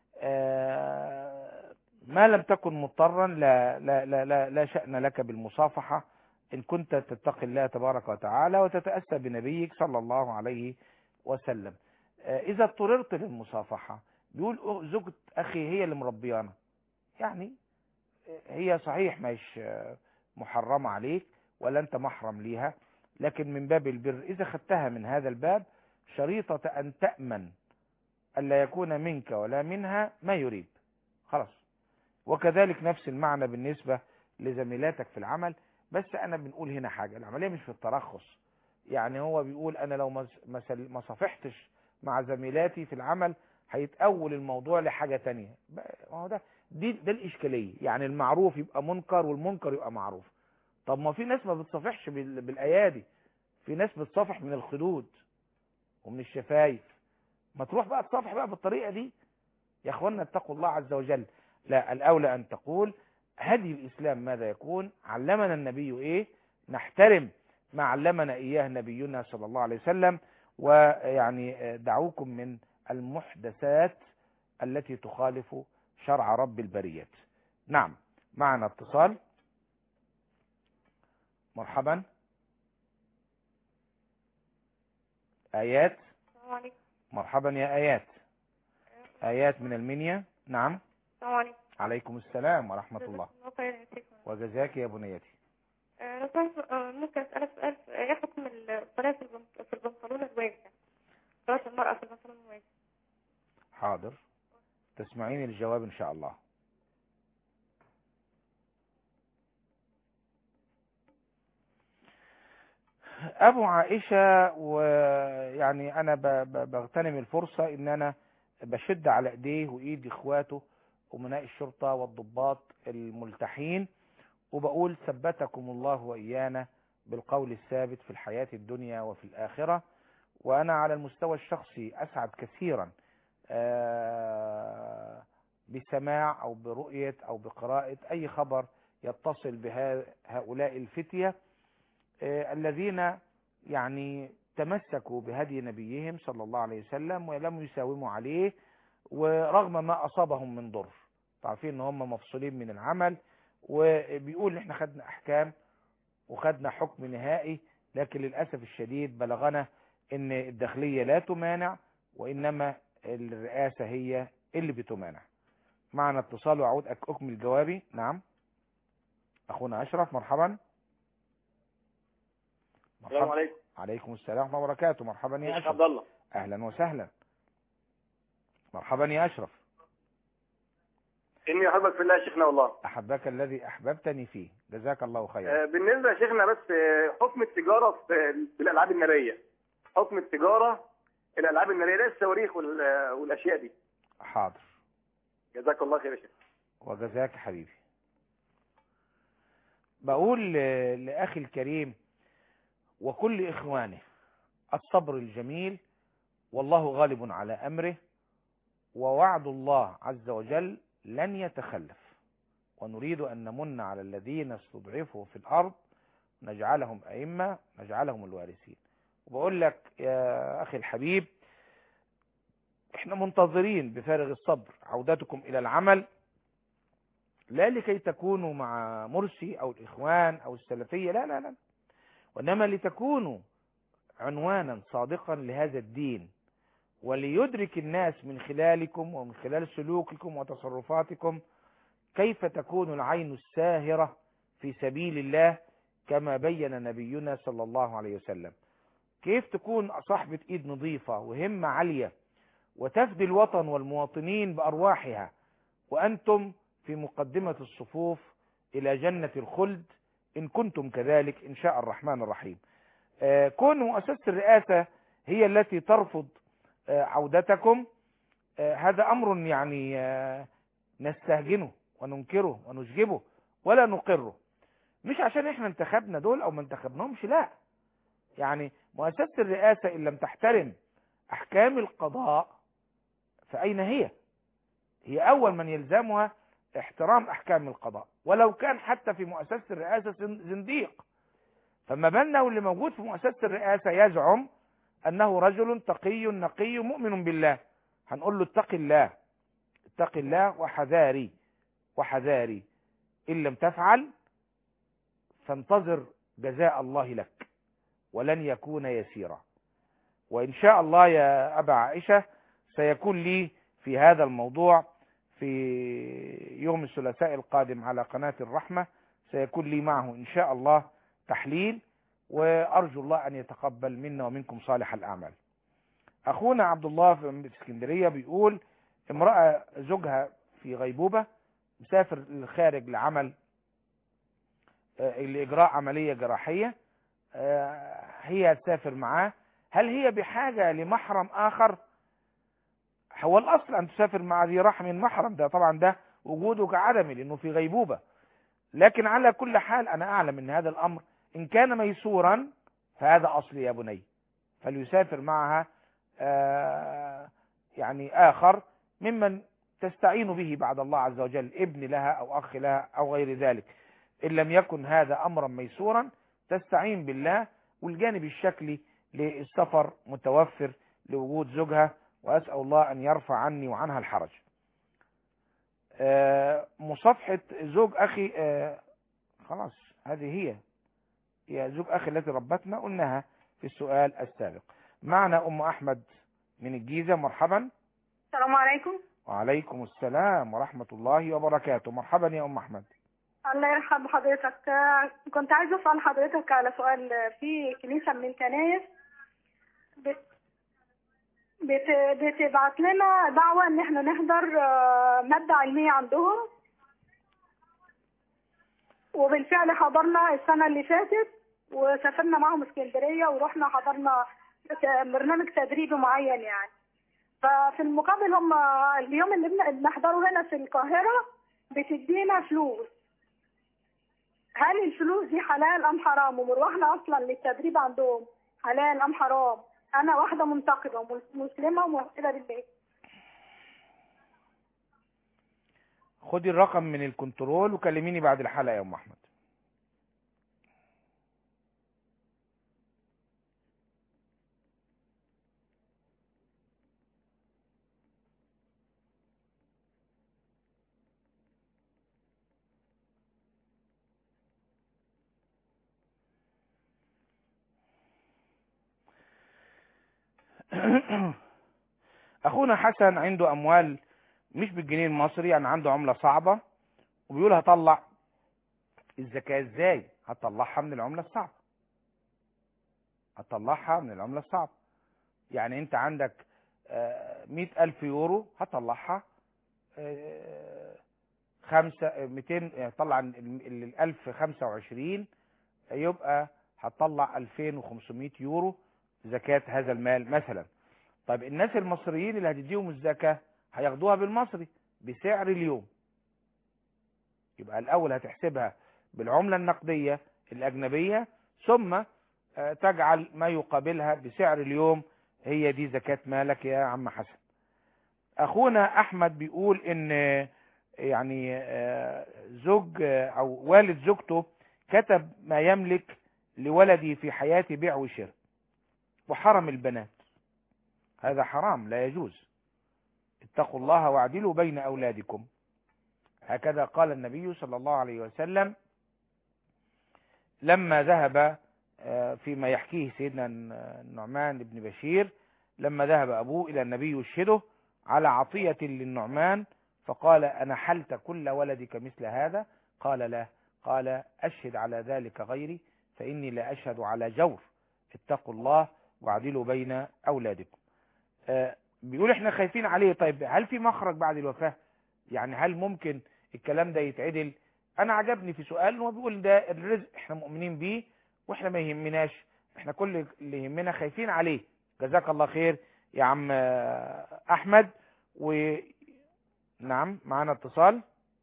آه، ما لم تكن مضطرا لا, لا, لا, لا, لا شأن لك بالمصافحة إن كنت تتقي الله تبارك وتعالى وتتأسى بنبيك صلى الله عليه وسلم آه، إذا اضطررت للمصافحة بيقول أه- زوجة أخي هي اللي مربيانا يعني آه، هي صحيح مش آه، محرمة عليك ولا أنت محرم ليها لكن من باب البر إذا خدتها من هذا الباب شريطة أن تأمن ألا يكون منك ولا منها ما يريب خلاص وكذلك نفس المعنى بالنسبة لزميلاتك في العمل بس أنا بنقول هنا حاجة العملية مش في الترخص يعني هو بيقول أنا لو ما ما سل- ما صافحتش مع زميلاتي في العمل هيتأول الموضوع لحاجة تانية بقى- ما هو ده دي ده الإشكالية يعني المعروف يبقى منكر والمنكر يبقى معروف طب ما في ناس ما بتصافحش بال- بالأيادي في ناس بتصافح من الخدود ومن الشفايف ما تروح بقى تصافح بقى بالطريقة دي يا اخوانا اتقوا الله عز وجل لا الأولى أن تقول هدي الإسلام ماذا يكون علمنا النبي إيه نحترم ما علمنا إياه نبينا صلى الله عليه وسلم ويعني دعوكم من المحدثات التي تخالف شرع رب البريات نعم معنا اتصال مرحبا آيات السلام عليكم مرحبا يا آيات آيات من المنيا نعم السلام عليكم عليكم السلام ورحمة الله الله خير يا شيخ. وجزاك يا بنيتي آه، لو سمحت آه، ممكن اسالك سؤال ايه حكم الصلاه في البنط- في البنطلون الواسع صلاه المراه في البنطلون الواسع حاضر تسمعين الجواب إن شاء الله أبو عائشة ويعني أنا ب- ب- بغتنم الفرصة إن أنا بشد على إيديه وإيد إخواته أمناء الشرطة والضباط الملتحين وبقول ثبتكم الله وإيانا بالقول الثابت في الحياة الدنيا وفي الآخرة وأنا على المستوى الشخصي أسعد كثيرا آه، بسماع أو برؤية أو بقراءة أي خبر يتصل بهؤلاء الفتية آه، الذين يعني تمسكوا بهدي نبيهم صلى الله عليه وسلم ولم يساوموا عليه ورغم ما أصابهم من ضر عارفين ان هم مفصولين من العمل وبيقول ان احنا خدنا احكام وخدنا حكم نهائي لكن للأسف الشديد بلغنا ان الداخلية لا تمانع وانما الرئاسة هي اللي بتمانع معنا اتصال واعود أك- اكمل جوابي نعم اخونا اشرف مرحبا السلام عليكم عليكم السلام ورحمة الله وبركاته مرحبا يا شيخ اشرف عبد الله اهلا وسهلا مرحبا يا اشرف اني احبك في الله يا شيخنا والله احبك الذي احببتني فيه جزاك الله خيرا آه، بالنسبه يا شيخنا بس آه، حكم التجاره في في الالعاب الناريه حكم التجاره الالعاب الناريه زي الصواريخ وال- آه، والاشياء دي حاضر جزاك الله خير يا شيخ وجزاك حبيبي بقول ل- لأخي الكريم وكل إخوانه الصبر الجميل والله غالب على أمره ووعد الله عز وجل لن يتخلف ونريد أن نمن على الذين استضعفوا في الأرض نجعلهم أئمة نجعلهم الوارثين وبقول لك يا أخي الحبيب احنا منتظرين بفارغ الصبر عودتكم إلى العمل لا لكي تكونوا مع مرسي أو الإخوان أو السلفية لا لا لا وإنما لتكونوا عنوانا صادقا لهذا الدين وليدرك الناس من خلالكم ومن خلال سلوككم وتصرفاتكم كيف تكون العين الساهرة في سبيل الله كما بين نبينا صلى الله عليه وسلم كيف تكون صاحبة ايد نظيفة وهمة عالية وتفدي الوطن والمواطنين بأرواحها وأنتم في مقدمة الصفوف إلى جنة الخلد إن كنتم كذلك إن شاء الرحمن الرحيم آه، كون مؤسسة الرئاسة هي التي ترفض آه، عودتكم آه، هذا أمر يعني آه، نستهجنه وننكره ونشجبه ولا نقره مش عشان احنا انتخبنا دول او ما انتخبناهمش لا يعني مؤسسة الرئاسة ان لم تحترم احكام القضاء فاين هي هي اول من يلزمها احترام احكام القضاء ولو كان حتى في مؤسسة الرئاسة زن- زنديق فما بالنا واللي موجود في مؤسسة الرئاسة يزعم انه رجل تقي نقي مؤمن بالله هنقول له اتق الله اتق الله وحذاري وحذاري ان لم تفعل فانتظر جزاء الله لك ولن يكون يسيرا وإن شاء الله يا أبا عائشة سيكون لي في هذا الموضوع في يوم الثلاثاء القادم على قناة الرحمة سيكون لي معه إن شاء الله تحليل وأرجو الله أن يتقبل منا ومنكم صالح الأعمال أخونا عبد الله في اسكندرية بيقول امرأة زوجها في غيبوبة مسافر للخارج لعمل آه، لإجراء عملية جراحية آه، هي تسافر معاه هل هي بحاجة لمحرم آخر هو الأصل أن تسافر مع ذي رحم محرم ده طبعا ده وجوده كعدمي لأنه في غيبوبة لكن على كل حال أنا أعلم أن هذا الأمر إن كان ميسورا فهذا أصل يا بني فليسافر معها آه، يعني آخر ممن تستعين به بعد الله عز وجل ابن لها أو أخ لها أو غير ذلك إن لم يكن هذا أمرا ميسورا تستعين بالله والجانب الشكلي للسفر متوفر لوجود زوجها وأسأل الله أن يرفع عني وعنها الحرج آه، مصافحة زوج أخي آه، خلاص هذه هي هي زوج أخي التي ربتنا قلناها في السؤال السابق معنا أم أحمد من الجيزة مرحبا السلام عليكم وعليكم السلام ورحمة الله وبركاته مرحبا يا أم أحمد الله يرحم حضرتك آه، كنت عايزة أسأل حضرتك على سؤال آه، في كنيسة من الكنايس بت- بت- بتبعت لنا دعوة إن إحنا نحضر آه، مادة علمية عندهم وبالفعل حضرنا السنة اللي فاتت وسافرنا معهم اسكندرية ورحنا حضرنا ت- برنامج تدريبي معين يعني ففي المقابل هم اليوم اللي بن- بنحضره هنا في القاهرة بتدينا فلوس هل الفلوس دي حلال ام حرام ومروحنا اصلا للتدريب عندهم حلال ام حرام انا واحده منتقبه ومس- مسلمه وموحده بالله خدي الرقم من الكنترول وكلميني بعد الحلقة يا أم أحمد اخونا حسن عنده اموال مش بالجنيه المصري يعني عنده عملة صعبة وبيقول هطلع الزكاة ازاي هطلعها من العملة الصعبة هطلعها من العملة الصعبة يعني انت عندك مئة الف يورو هطلعها آه، خمسة آه، ميتين يعني طلع الالف خمسة وعشرين يبقى هتطلع الفين وخمسمائة يورو زكاة هذا المال مثلا طيب الناس المصريين اللي هتديهم الزكاة هياخدوها بالمصري بسعر اليوم يبقى الأول هتحسبها بالعملة النقدية الأجنبية ثم آه، تجعل ما يقابلها بسعر اليوم هي دي زكاة مالك يا عم حسن أخونا أحمد بيقول إن آه، يعني آه، زوج آه، أو والد زوجته كتب ما يملك لولدي في حياته بيع وشراء وحرم البنات هذا حرام لا يجوز اتقوا الله واعدلوا بين أولادكم هكذا قال النبي صلى الله عليه وسلم لما ذهب آه، فيما يحكيه سيدنا النعمان بن بشير لما ذهب أبوه إلى النبي يشهده على عطية للنعمان فقال أنا حلت كل ولدك مثل هذا قال لا قال أشهد على ذلك غيري فإني لا أشهد على جور اتقوا الله واعدلوا بين أولادكم آه، بيقول احنا خايفين عليه طيب هل في مخرج بعد الوفاة يعني هل ممكن الكلام ده يتعدل انا عجبني في سؤال هو بيقول ده الرزق احنا مؤمنين بيه واحنا ما يهمناش احنا كل اللي يهمنا خايفين عليه جزاك الله خير يا عم آه، احمد و نعم معانا اتصال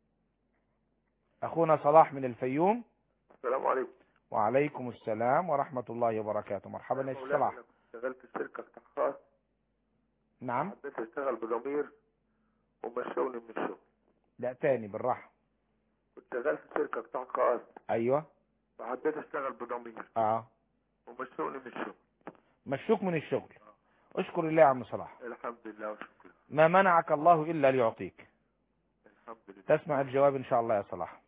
اخونا صلاح من الفيوم السلام عليكم وعليكم السلام ورحمة الله وبركاته مرحبا يا شيخ مولانا صلاح أنا كنت شغال في شركة قطاع خاص نعم حبيت اشتغل بضمير ومشوني من الشغل لا تاني بالراحة كنت شغال في شركة قطاع خاص ايوه وحبيت اشتغل بضمير اه ومشوني من الشغل مشوك من الشغل اشكر الله يا عم صلاح الحمد لله وشكرا ما منعك الله الا ليعطيك الحمد لله تسمع الجواب ان شاء الله يا صلاح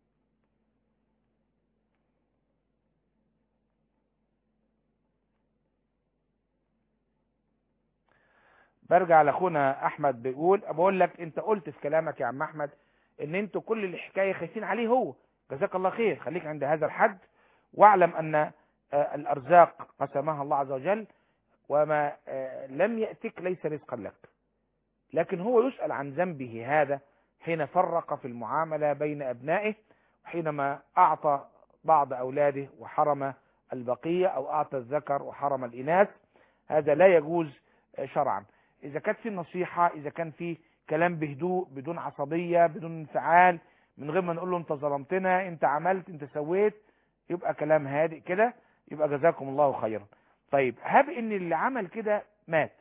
برجع لاخونا احمد بيقول بقول لك انت قلت في كلامك يا عم احمد ان انتوا كل الحكايه خايفين عليه هو جزاك الله خير خليك عند هذا الحد واعلم ان آه، الارزاق قسمها الله عز وجل وما آه، لم ياتك ليس رزقا لك لكن هو يسال عن ذنبه هذا حين فرق في المعامله بين ابنائه حينما اعطى بعض اولاده وحرم البقيه او اعطى الذكر وحرم الاناث هذا لا يجوز آه، شرعا اذا كانت في نصيحه اذا كان في كلام بهدوء بدون عصبيه بدون انفعال من غير ما نقول له انت ظلمتنا انت عملت انت سويت يبقى كلام هادئ كده يبقى جزاكم الله خيرا طيب هب ان اللي عمل كده مات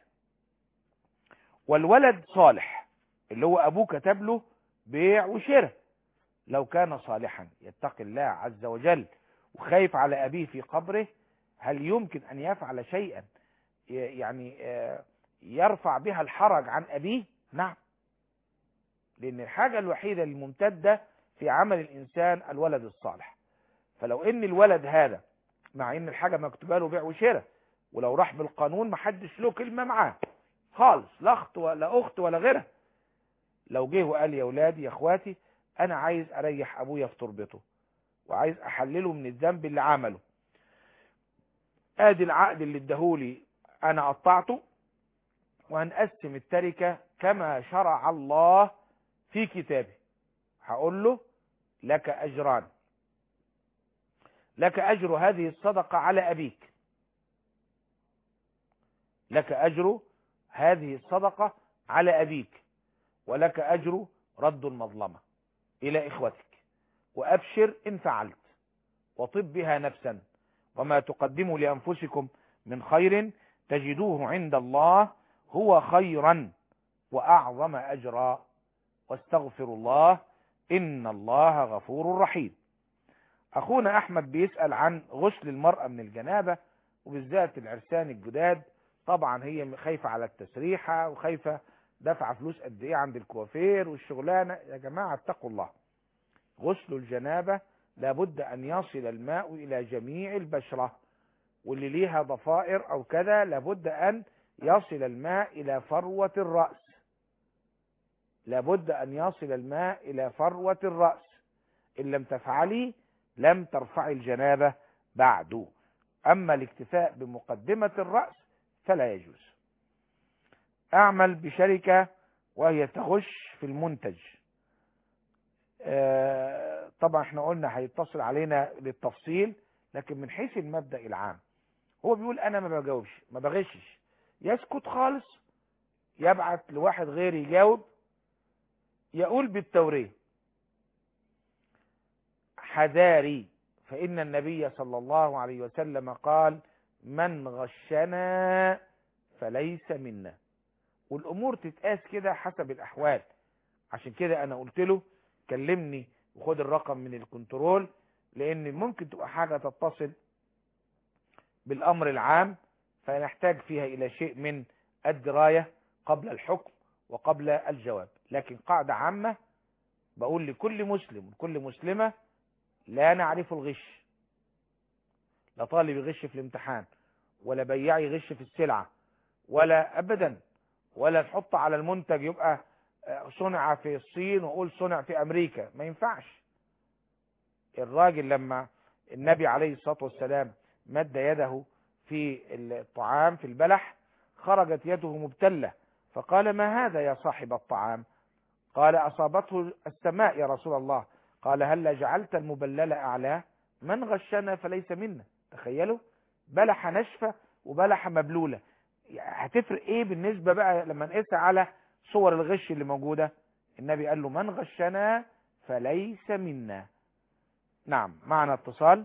والولد صالح اللي هو ابوه كتب له بيع وشراء لو كان صالحا يتقي الله عز وجل وخايف على ابيه في قبره هل يمكن ان يفعل شيئا ي- يعني آه، يرفع بها الحرج عن ابيه نعم لان الحاجة الوحيدة الممتدة في عمل الانسان الولد الصالح فلو ان الولد هذا مع ان الحاجة مكتوبه له بيع وشراء ولو راح بالقانون محدش له كلمة معاه خالص لا اخت ولا اخت ولا غيرها لو جه وقال يا اولادي يا اخواتي انا عايز اريح ابويا في تربته وعايز احلله من الذنب اللي عمله ادي العقد اللي اداهولي انا قطعته وهنقسم التركة كما شرع الله في كتابه هقول له لك اجران لك اجر هذه الصدقة على ابيك لك اجر هذه الصدقة على ابيك ولك اجر رد المظلمة الى اخوتك وابشر ان فعلت وطب بها نفسا وما تقدموا لانفسكم من خير تجدوه عند الله هو خيرا واعظم اجرا واستغفروا الله ان الله غفور رحيم اخونا احمد بيسأل عن غسل المرأة من الجنابة وبالذات العرسان الجداد طبعا هي خايفة على التسريحة وخايفة دفع فلوس قد ايه عند الكوافير والشغلانة يا جماعة اتقوا الله غسل الجنابة لابد ان يصل الماء الى جميع البشرة واللي ليها ضفائر او كذا لابد ان يصل الماء الى فروة الرأس لابد ان يصل الماء الى فروة الرأس ان لم تفعلي لم ترفعي الجنابة بعد اما الاكتفاء بمقدمة الرأس فلا يجوز اعمل بشركة وهي تغش في المنتج آه، طبعا احنا قلنا هيتصل علينا للتفصيل لكن من حيث المبدأ العام هو بيقول انا ما بجاوبش ما بغشش يسكت خالص يبعت لواحد غير يجاوب يقول بالتوريه حذاري فإن النبي صلى الله عليه وسلم قال من غشنا فليس منا والأمور تتقاس كده حسب الأحوال عشان كده أنا قلت له كلمني وخد الرقم من الكنترول لأن ممكن تبقى حاجة تتصل بالأمر العام فنحتاج فيها إلى شيء من الدراية قبل الحكم وقبل الجواب لكن قاعدة عامة بقول لكل مسلم وكل مسلمة لا نعرف الغش لا طالب يغش في الامتحان ولا بياع يغش في السلعة ولا أبدا ولا نحط على المنتج يبقى صنع في الصين وقول صنع في أمريكا ما ينفعش الراجل لما النبي عليه الصلاة والسلام مد يده في الطعام في البلح خرجت يده مبتلة فقال ما هذا يا صاحب الطعام قال أصابته السماء يا رسول الله قال هل جعلت المبلل أعلاه من غشنا فليس منا تخيلوا بلح ناشفة وبلح مبلولة هتفرق ايه بالنسبة بقى لما نقيسها على صور الغش اللي موجودة النبي قال له من غشنا فليس منا نعم معنا اتصال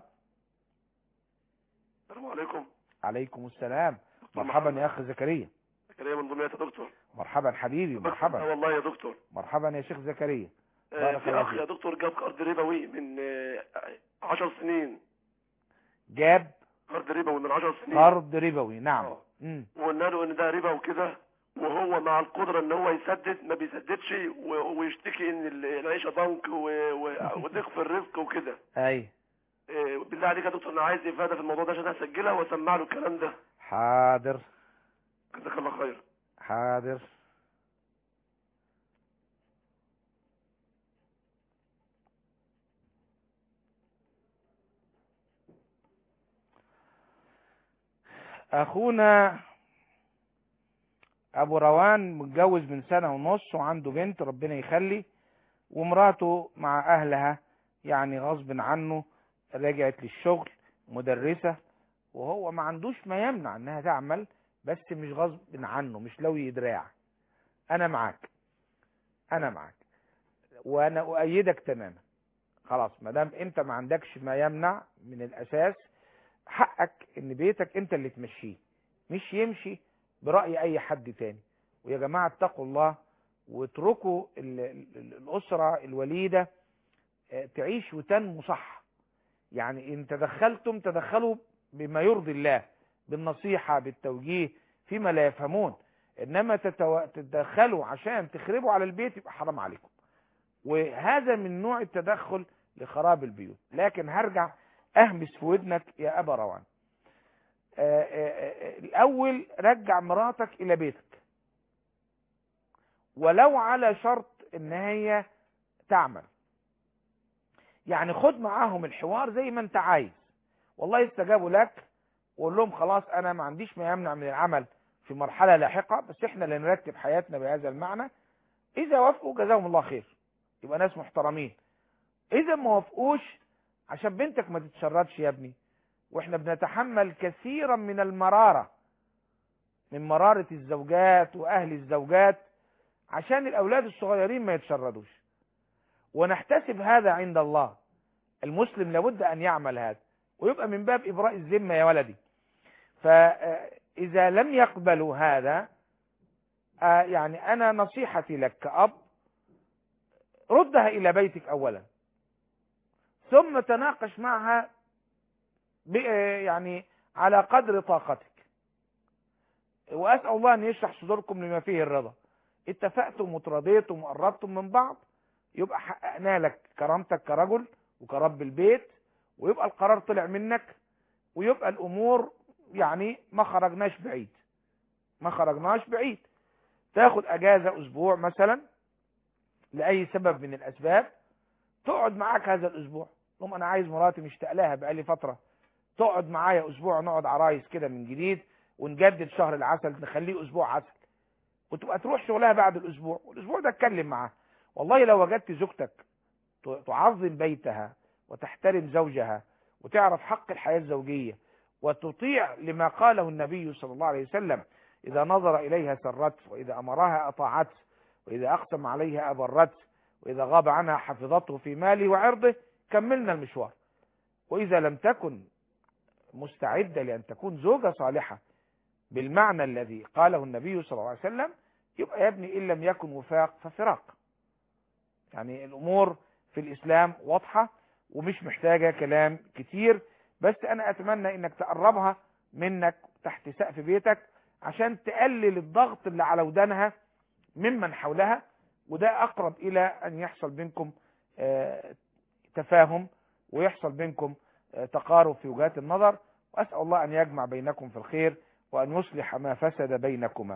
السلام عليكم عليكم السلام مرحبا يا اخ زكريا زكريا من دمياط يا دكتور مرحبا حبيبي آه مرحبا والله يا دكتور مرحبا يا شيخ زكريا آه بارك في الله اخ يا فيك. دكتور جاب قرض ربوي من آه، عشر سنين جاب قرض ربوي من عشر سنين قرض ربوي نعم مم. وقلنا له ان ده ربا وكده وهو مع القدرة ان هو يسدد ما بيسددش و- ويشتكي ان ال- العيشة ضنك و- و- وضيق في الرزق وكده اي آه، بالله عليك يا دكتور انا عايز افادة في الموضوع ده عشان اسجلها واسمع له الكلام ده حاضر جزاك الله خير حاضر اخونا ابو روان متجوز من سنة ونص وعنده بنت ربنا يخلي ومراته مع اهلها يعني غصب عنه رجعت للشغل مدرسة وهو ما عندوش ما يمنع انها تعمل بس مش غصب عنه مش لوي دراع انا معاك انا معاك وانا اؤيدك تماما خلاص ما دام انت ما عندكش ما يمنع من الاساس حقك ان بيتك انت اللي تمشيه مش يمشي برأي اي حد تاني ويا جماعة اتقوا الله واتركوا ال- ال- الاسرة الوليدة آه، تعيش وتنمو صح يعني ان تدخلتم تدخلوا بما يرضي الله بالنصيحة بالتوجيه فيما لا يفهمون انما تتو... تتدخلوا عشان تخربوا على البيت يبقى حرام عليكم وهذا من نوع التدخل لخراب البيوت لكن هرجع اهمس في ودنك يا ابا روان آه، آه، آه، الاول رجع مراتك الى بيتك ولو على شرط ان هي تعمل يعني خد معاهم الحوار زي ما انت عايز والله استجابوا لك وقول لهم خلاص انا ما عنديش ما يمنع من العمل في مرحلة لاحقة بس احنا اللي نرتب حياتنا بهذا المعنى اذا وافقوا جزاهم الله خير يبقى ناس محترمين اذا ما وافقوش عشان بنتك ما تتشردش يا ابني واحنا بنتحمل كثيرا من المرارة من مرارة الزوجات واهل الزوجات عشان الاولاد الصغيرين ما يتشردوش ونحتسب هذا عند الله المسلم لابد ان يعمل هذا ويبقى من باب ابراء الذمة يا ولدي فاذا لم يقبلوا هذا آه، يعني انا نصيحتي لك كأب ردها الى بيتك اولا ثم تناقش معها ب- آه، يعني على قدر طاقتك واسال الله ان يشرح صدوركم لما فيه الرضا اتفقتم وتراضيتم وقربتم من بعض يبقى حققنا لك كرامتك كرجل وكرب البيت ويبقى القرار طلع منك ويبقى الامور يعني ما خرجناش بعيد ما خرجناش بعيد تاخد اجازة اسبوع مثلا لاي سبب من الاسباب تقعد معاك هذا الاسبوع لهم انا عايز مراتي مشتاق لها بقالي فترة تقعد معايا اسبوع نقعد عرايس كده من جديد ونجدد شهر العسل نخليه اسبوع عسل وتبقى تروح شغلها بعد الاسبوع والاسبوع ده اتكلم معاها والله لو وجدت زوجتك ت- تعظم بيتها وتحترم زوجها وتعرف حق الحياة الزوجية وتطيع لما قاله النبي صلى الله عليه وسلم إذا نظر إليها سرته وإذا أمرها أطاعته وإذا أقسم عليها أبرته وإذا غاب عنها حفظته في ماله وعرضه كملنا المشوار وإذا لم تكن مستعدة لأن تكون زوجة صالحة بالمعنى الذي قاله النبي صلى الله عليه وسلم يبقى يا ابني إن لم يكن وفاق ففراق يعني الأمور في الإسلام واضحة ومش محتاجة كلام كتير بس أنا أتمنى إنك تقربها منك تحت سقف بيتك عشان تقلل الضغط اللي على ودانها ممن حولها وده أقرب إلى أن يحصل بينكم آه، تفاهم ويحصل بينكم آه، تقارب في وجهات النظر وأسأل الله أن يجمع بينكم في الخير وأن يصلح ما فسد بينكما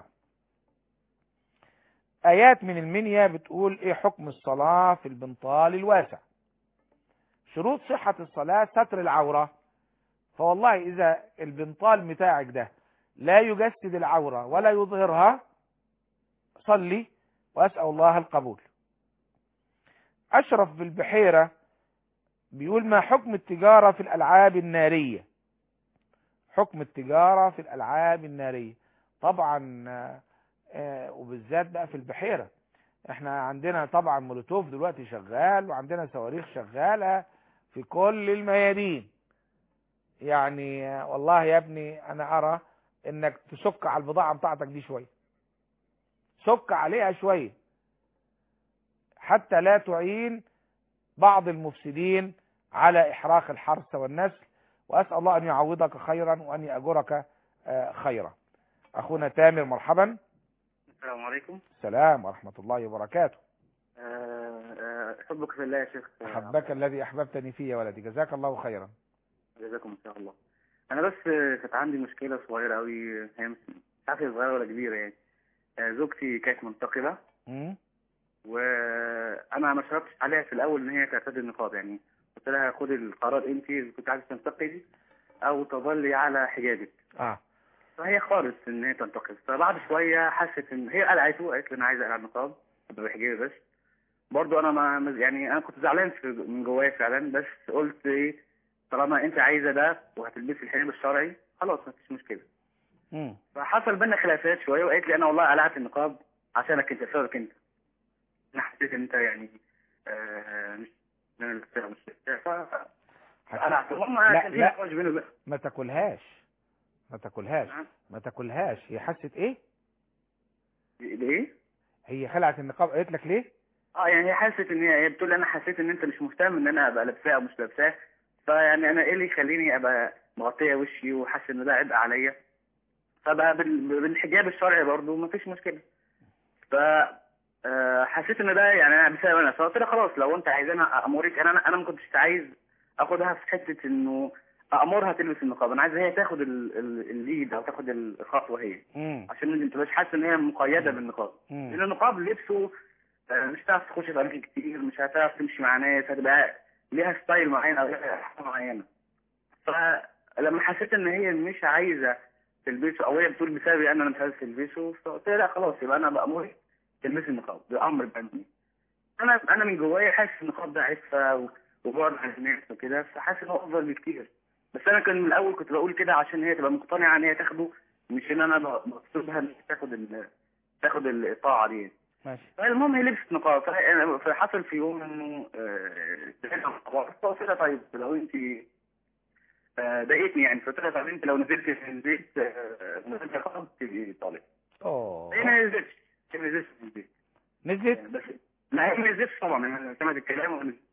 آيات من المنيا بتقول إيه حكم الصلاة في البنطال الواسع شروط صحة الصلاة ستر العورة فوالله إذا البنطال بتاعك ده لا يجسد العورة ولا يظهرها صلي وأسأل الله القبول أشرف بالبحيرة بيقول ما حكم التجارة في الألعاب النارية حكم التجارة في الألعاب النارية طبعا آه، آه، وبالذات بقى في البحيرة احنا عندنا طبعا مولوتوف دلوقتي شغال وعندنا صواريخ شغالة في كل الميادين يعني آه، والله يا ابني انا ارى انك تسك على البضاعة بتاعتك دي شوية سك عليها شوية حتى لا تعين بعض المفسدين على احراق الحرث والنسل واسال الله ان يعوضك خيرا وان ياجرك آه، خيرا اخونا تامر مرحبا السلام عليكم السلام ورحمه الله وبركاته آه، آه، حبك في الله يا شيخ آه، احبك الذي احببتني فيه يا ولدي جزاك الله خيرا جزاكم ان شاء الله انا بس آه، كانت عندي مشكله صغيره قوي هي مش مش عارف هي صغيره ولا كبيره يعني آه، زوجتي كانت منتقبه مم؟ وانا ما شرطتش عليها في الاول ان هي تعتدي النقاب يعني قلت لها خدي القرار انت إذا كنت عايزه تنتقدي او تظلي على حجابك اه فهي خالص ان هي تنتقد فبعد شويه حست ان هي قلعته قالت لي انا عايزه اقلع النقاب ابقى بحجابي بس برضو انا ما ما- يعني انا كنت زعلان في من جوايا فعلا بس قلت ايه طالما انت عايزه ده وهتلبسي الحجاب الشرعي خلاص مفيش مشكله مم. فحصل بينا خلافات شويه وقالت لي انا والله قلعت النقاب عشانك انت بسببك انت انا حسيت ان انت يعني آه مش انا اللي بتاع- مش بتاع. ف قلعت هم لا كان في لا نقاش بيني وبين ما تاكلهاش ما تاكلهاش ما تاكلهاش هي حست ايه ليه؟ هي خلعت النقاب قالت لك ليه اه يعني هي حست ان هي هي بتقول لي انا حسيت ان انت مش مهتم ان انا ابقى لابساه او مش لابساه فيعني انا ايه اللي يخليني ابقى مغطيه وشي وحاسس ان ده عبء عليا فبقى بال- بالحجاب الشرعي برضو مفيش مشكله ف آه، حسيت ان ده يعني انا بسبب انا فقلت لها خلاص لو انت عايز انا امورك انا انا ما كنتش عايز اخدها في حته انه امرها تلبس النقاب انا عايز هي تاخد ال- ال- الليد او تاخد الخطوه هي مم. عشان ما تبقاش حاسه ان هي مقيده بالنقاب مم. لان النقاب لبسه آه، مش هتعرف تخش في اماكن كتير مش هتعرف تمشي مع ناس هتبقى ليها ستايل معين او ليها حاجه معينه فلما حسيت ان هي مش عايزه تلبسه او هي بتقول بسببي انا مش عايزه تلبسه فقلت لها لا خلاص يبقى انا بامرك تلبسي النقاب ده امر بني انا انا من جوايا حاسس النقاب ده عفه و- وبعد عن الناس وكده فحاسس ان هو افضل بكتير بس انا كان من الاول كنت بقول كده عشان هي تبقى مقتنعه ان هي تاخده مش ان انا بقصدها ان هي تاخد ال- تاخد الطاعه دي ماشي المهم هي لبست نقاب فأنا- فحصل في يوم انه آه، اتفقنا مع بعض فقلت لها طيب لو انت آه، ضايقتني يعني فقلت لها طب انت لو نزلت في البيت آه، نزلت نقاب تبقي طالب اوه هي ما نزلتش هي ما نزلتش في البيت نزلت بس لا هي ما نزلتش طبعا انا سمعت الكلام وما نزلتش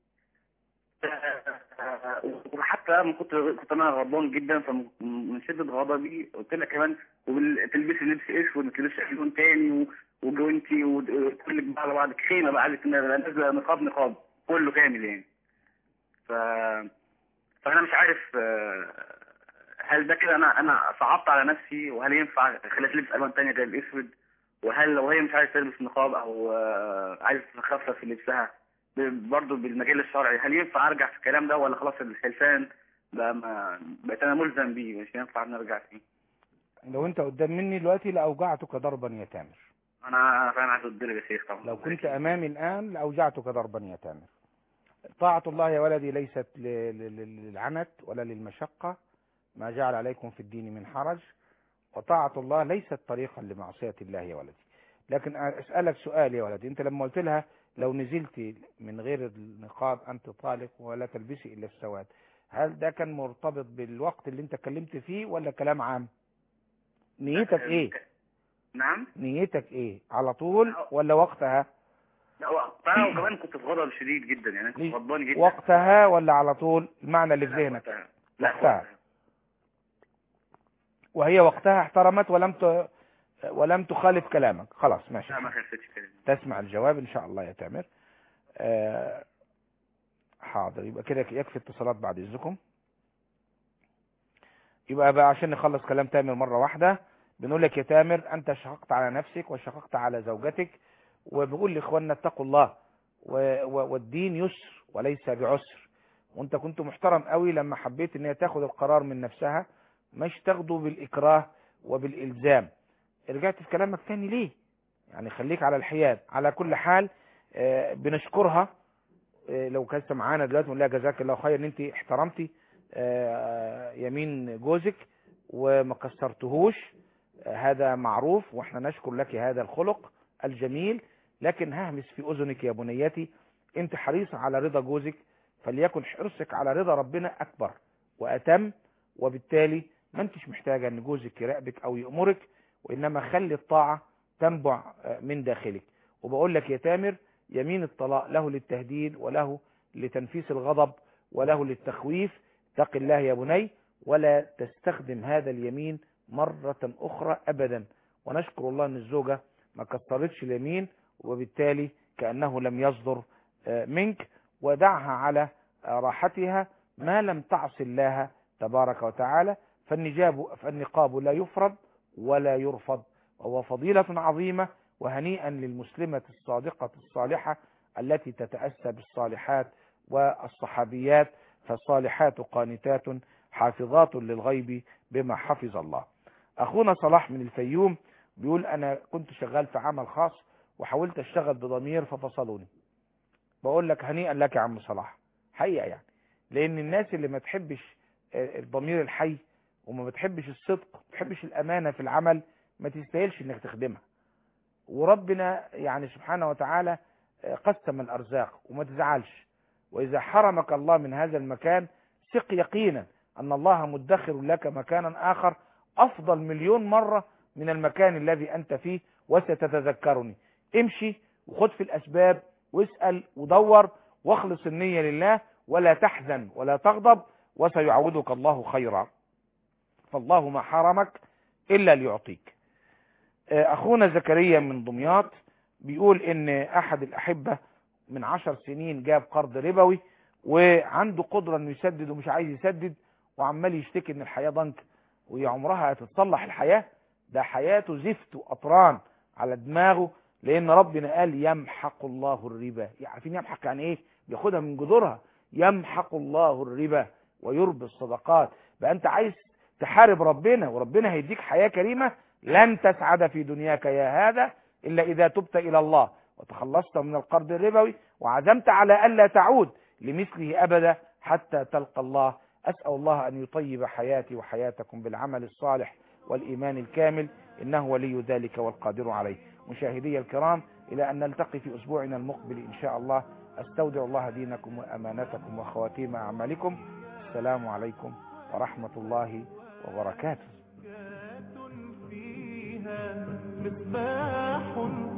آه، وحتى من كنت كنت انا غضبان جدا فمن شده غضبي قلت لها كمان وبال- تلبسي لبس اسود ما تلبسش اي لون تاني و- وجوانتي وكلك بقى على بعض خيمه بقى قالت إن نازله نقاب نقاب كله كامل يعني ف فانا مش عارف آه، هل ده كده انا انا صعبت على نفسي وهل ينفع خليت لبس الوان تانية غير الاسود وهل لو هي مش عايزه تلبس نقاب او آه، عايزه تخفف في لبسها برضه بالمجال الشرعي هل ينفع ارجع في الكلام ده ولا خلاص الخلفان بقى ما بقيت انا ملزم بيه مش ينفع نرجع فيه لو انت قدام مني دلوقتي لاوجعتك ضربا يا تامر انا فعلا عايز اتضرب يا شيخ طبعا لو كنت امامي الان لاوجعتك ضربا يا تامر طاعة الله يا ولدي ليست ل- ل- ل- للعنت ولا للمشقة ما جعل عليكم في الدين من حرج وطاعة الله ليست طريقا لمعصية الله يا ولدي لكن أسألك سؤال يا ولدي أنت لما قلت لها لو نزلت من غير النقاب أنت طالق ولا تلبسي إلا السواد هل ده كان مرتبط بالوقت اللي أنت اتكلمت فيه ولا كلام عام نيتك إيه نعم نيتك إيه على طول ولا وقتها لا وقتها وكمان كنت في غضب شديد جدا يعني كنت غضبان جدا وقتها ولا على طول المعنى اللي في ذهنك لا وقتها وهي وقتها احترمت ولم ت... ولم تخالف كلامك خلاص ماشي لا ما خفتش كلام تسمع الجواب ان شاء الله يا تامر آه حاضر يبقى كده يكفي اتصالات بعد اذنكم يبقى بقى عشان نخلص كلام تامر مرة واحدة بنقول لك يا تامر انت شققت على نفسك وشققت على زوجتك وبقول لاخواننا اتقوا الله و... و... والدين يسر وليس بعسر وانت كنت محترم قوي لما حبيت ان هي تاخد القرار من نفسها مش تاخده بالاكراه وبالالزام رجعت في كلامك تاني ليه يعني خليك على الحياد على كل حال آه، بنشكرها آه، لو كانت معانا دلوقتي بنقول لها جزاك الله خير ان انت احترمتي آه، يمين جوزك وما كسرتهوش آه، هذا معروف واحنا نشكر لك هذا الخلق الجميل لكن ههمس في اذنك يا بنيتي انت حريصة على رضا جوزك فليكن حرصك على رضا ربنا اكبر واتم وبالتالي ما انتش محتاجة ان جوزك يراقبك او يأمرك وانما خلي الطاعة تنبع آه، من داخلك وبقول لك يا تامر يمين الطلاق له للتهديد وله لتنفيس الغضب وله للتخويف اتق الله يا بني ولا تستخدم هذا اليمين مرة أخرى أبدا ونشكر الله أن الزوجة ما كسرتش اليمين وبالتالي كأنه لم يصدر آه، منك ودعها على آه، راحتها ما لم تعص الله تبارك وتعالى فالنجاب فالنقاب لا يفرض ولا يرفض وهو فضيلة عظيمة وهنيئا للمسلمة الصادقة الصالحة التي تتأسى بالصالحات والصحابيات فالصالحات قانتات حافظات للغيب بما حفظ الله أخونا صلاح من الفيوم بيقول أنا كنت شغال في عمل خاص وحاولت أشتغل بضمير ففصلوني بقول لك هنيئا لك يا عم صلاح حقيقة يعني لأن الناس اللي ما تحبش آه، الضمير الحي وما بتحبش الصدق ما بتحبش الأمانة في العمل ما تستاهلش انك تخدمها وربنا يعني سبحانه وتعالى آه، قسم الأرزاق وما تزعلش وإذا حرمك الله من هذا المكان ثق يقينا أن الله مدخر لك مكانا آخر أفضل مليون مرة من المكان الذي أنت فيه وستتذكرني امشي وخد في الأسباب واسأل ودور واخلص النية لله ولا تحزن ولا تغضب وسيعودك الله خيرا فالله ما حرمك إلا ليعطيك آه، أخونا زكريا من دمياط بيقول إن أحد الأحبة من عشر سنين جاب قرض ربوي وعنده قدرة إنه يسدد ومش عايز يسدد وعمال يشتكي إن الحياة ضنك وهي عمرها هتتصلح الحياة ده حياته زفت وقطران على دماغه لأن ربنا قال يمحق الله الربا عارفين يمحق يعني إيه بياخدها من جذورها يمحق الله الربا ويربي الصدقات بقى أنت عايز تحارب ربنا وربنا هيديك حياة كريمة لن تسعد في دنياك يا هذا إلا إذا تبت إلى الله وتخلصت من القرض الربوي وعزمت على ألا تعود لمثله أبدا حتى تلقى الله أسأل الله أن يطيب حياتي وحياتكم بالعمل الصالح والإيمان الكامل إنه ولي ذلك والقادر عليه مشاهدي الكرام إلى أن نلتقي في أسبوعنا المقبل إن شاء الله أستودع الله دينكم وأمانتكم وخواتيم أعمالكم السلام عليكم ورحمة الله وبركاته مصباح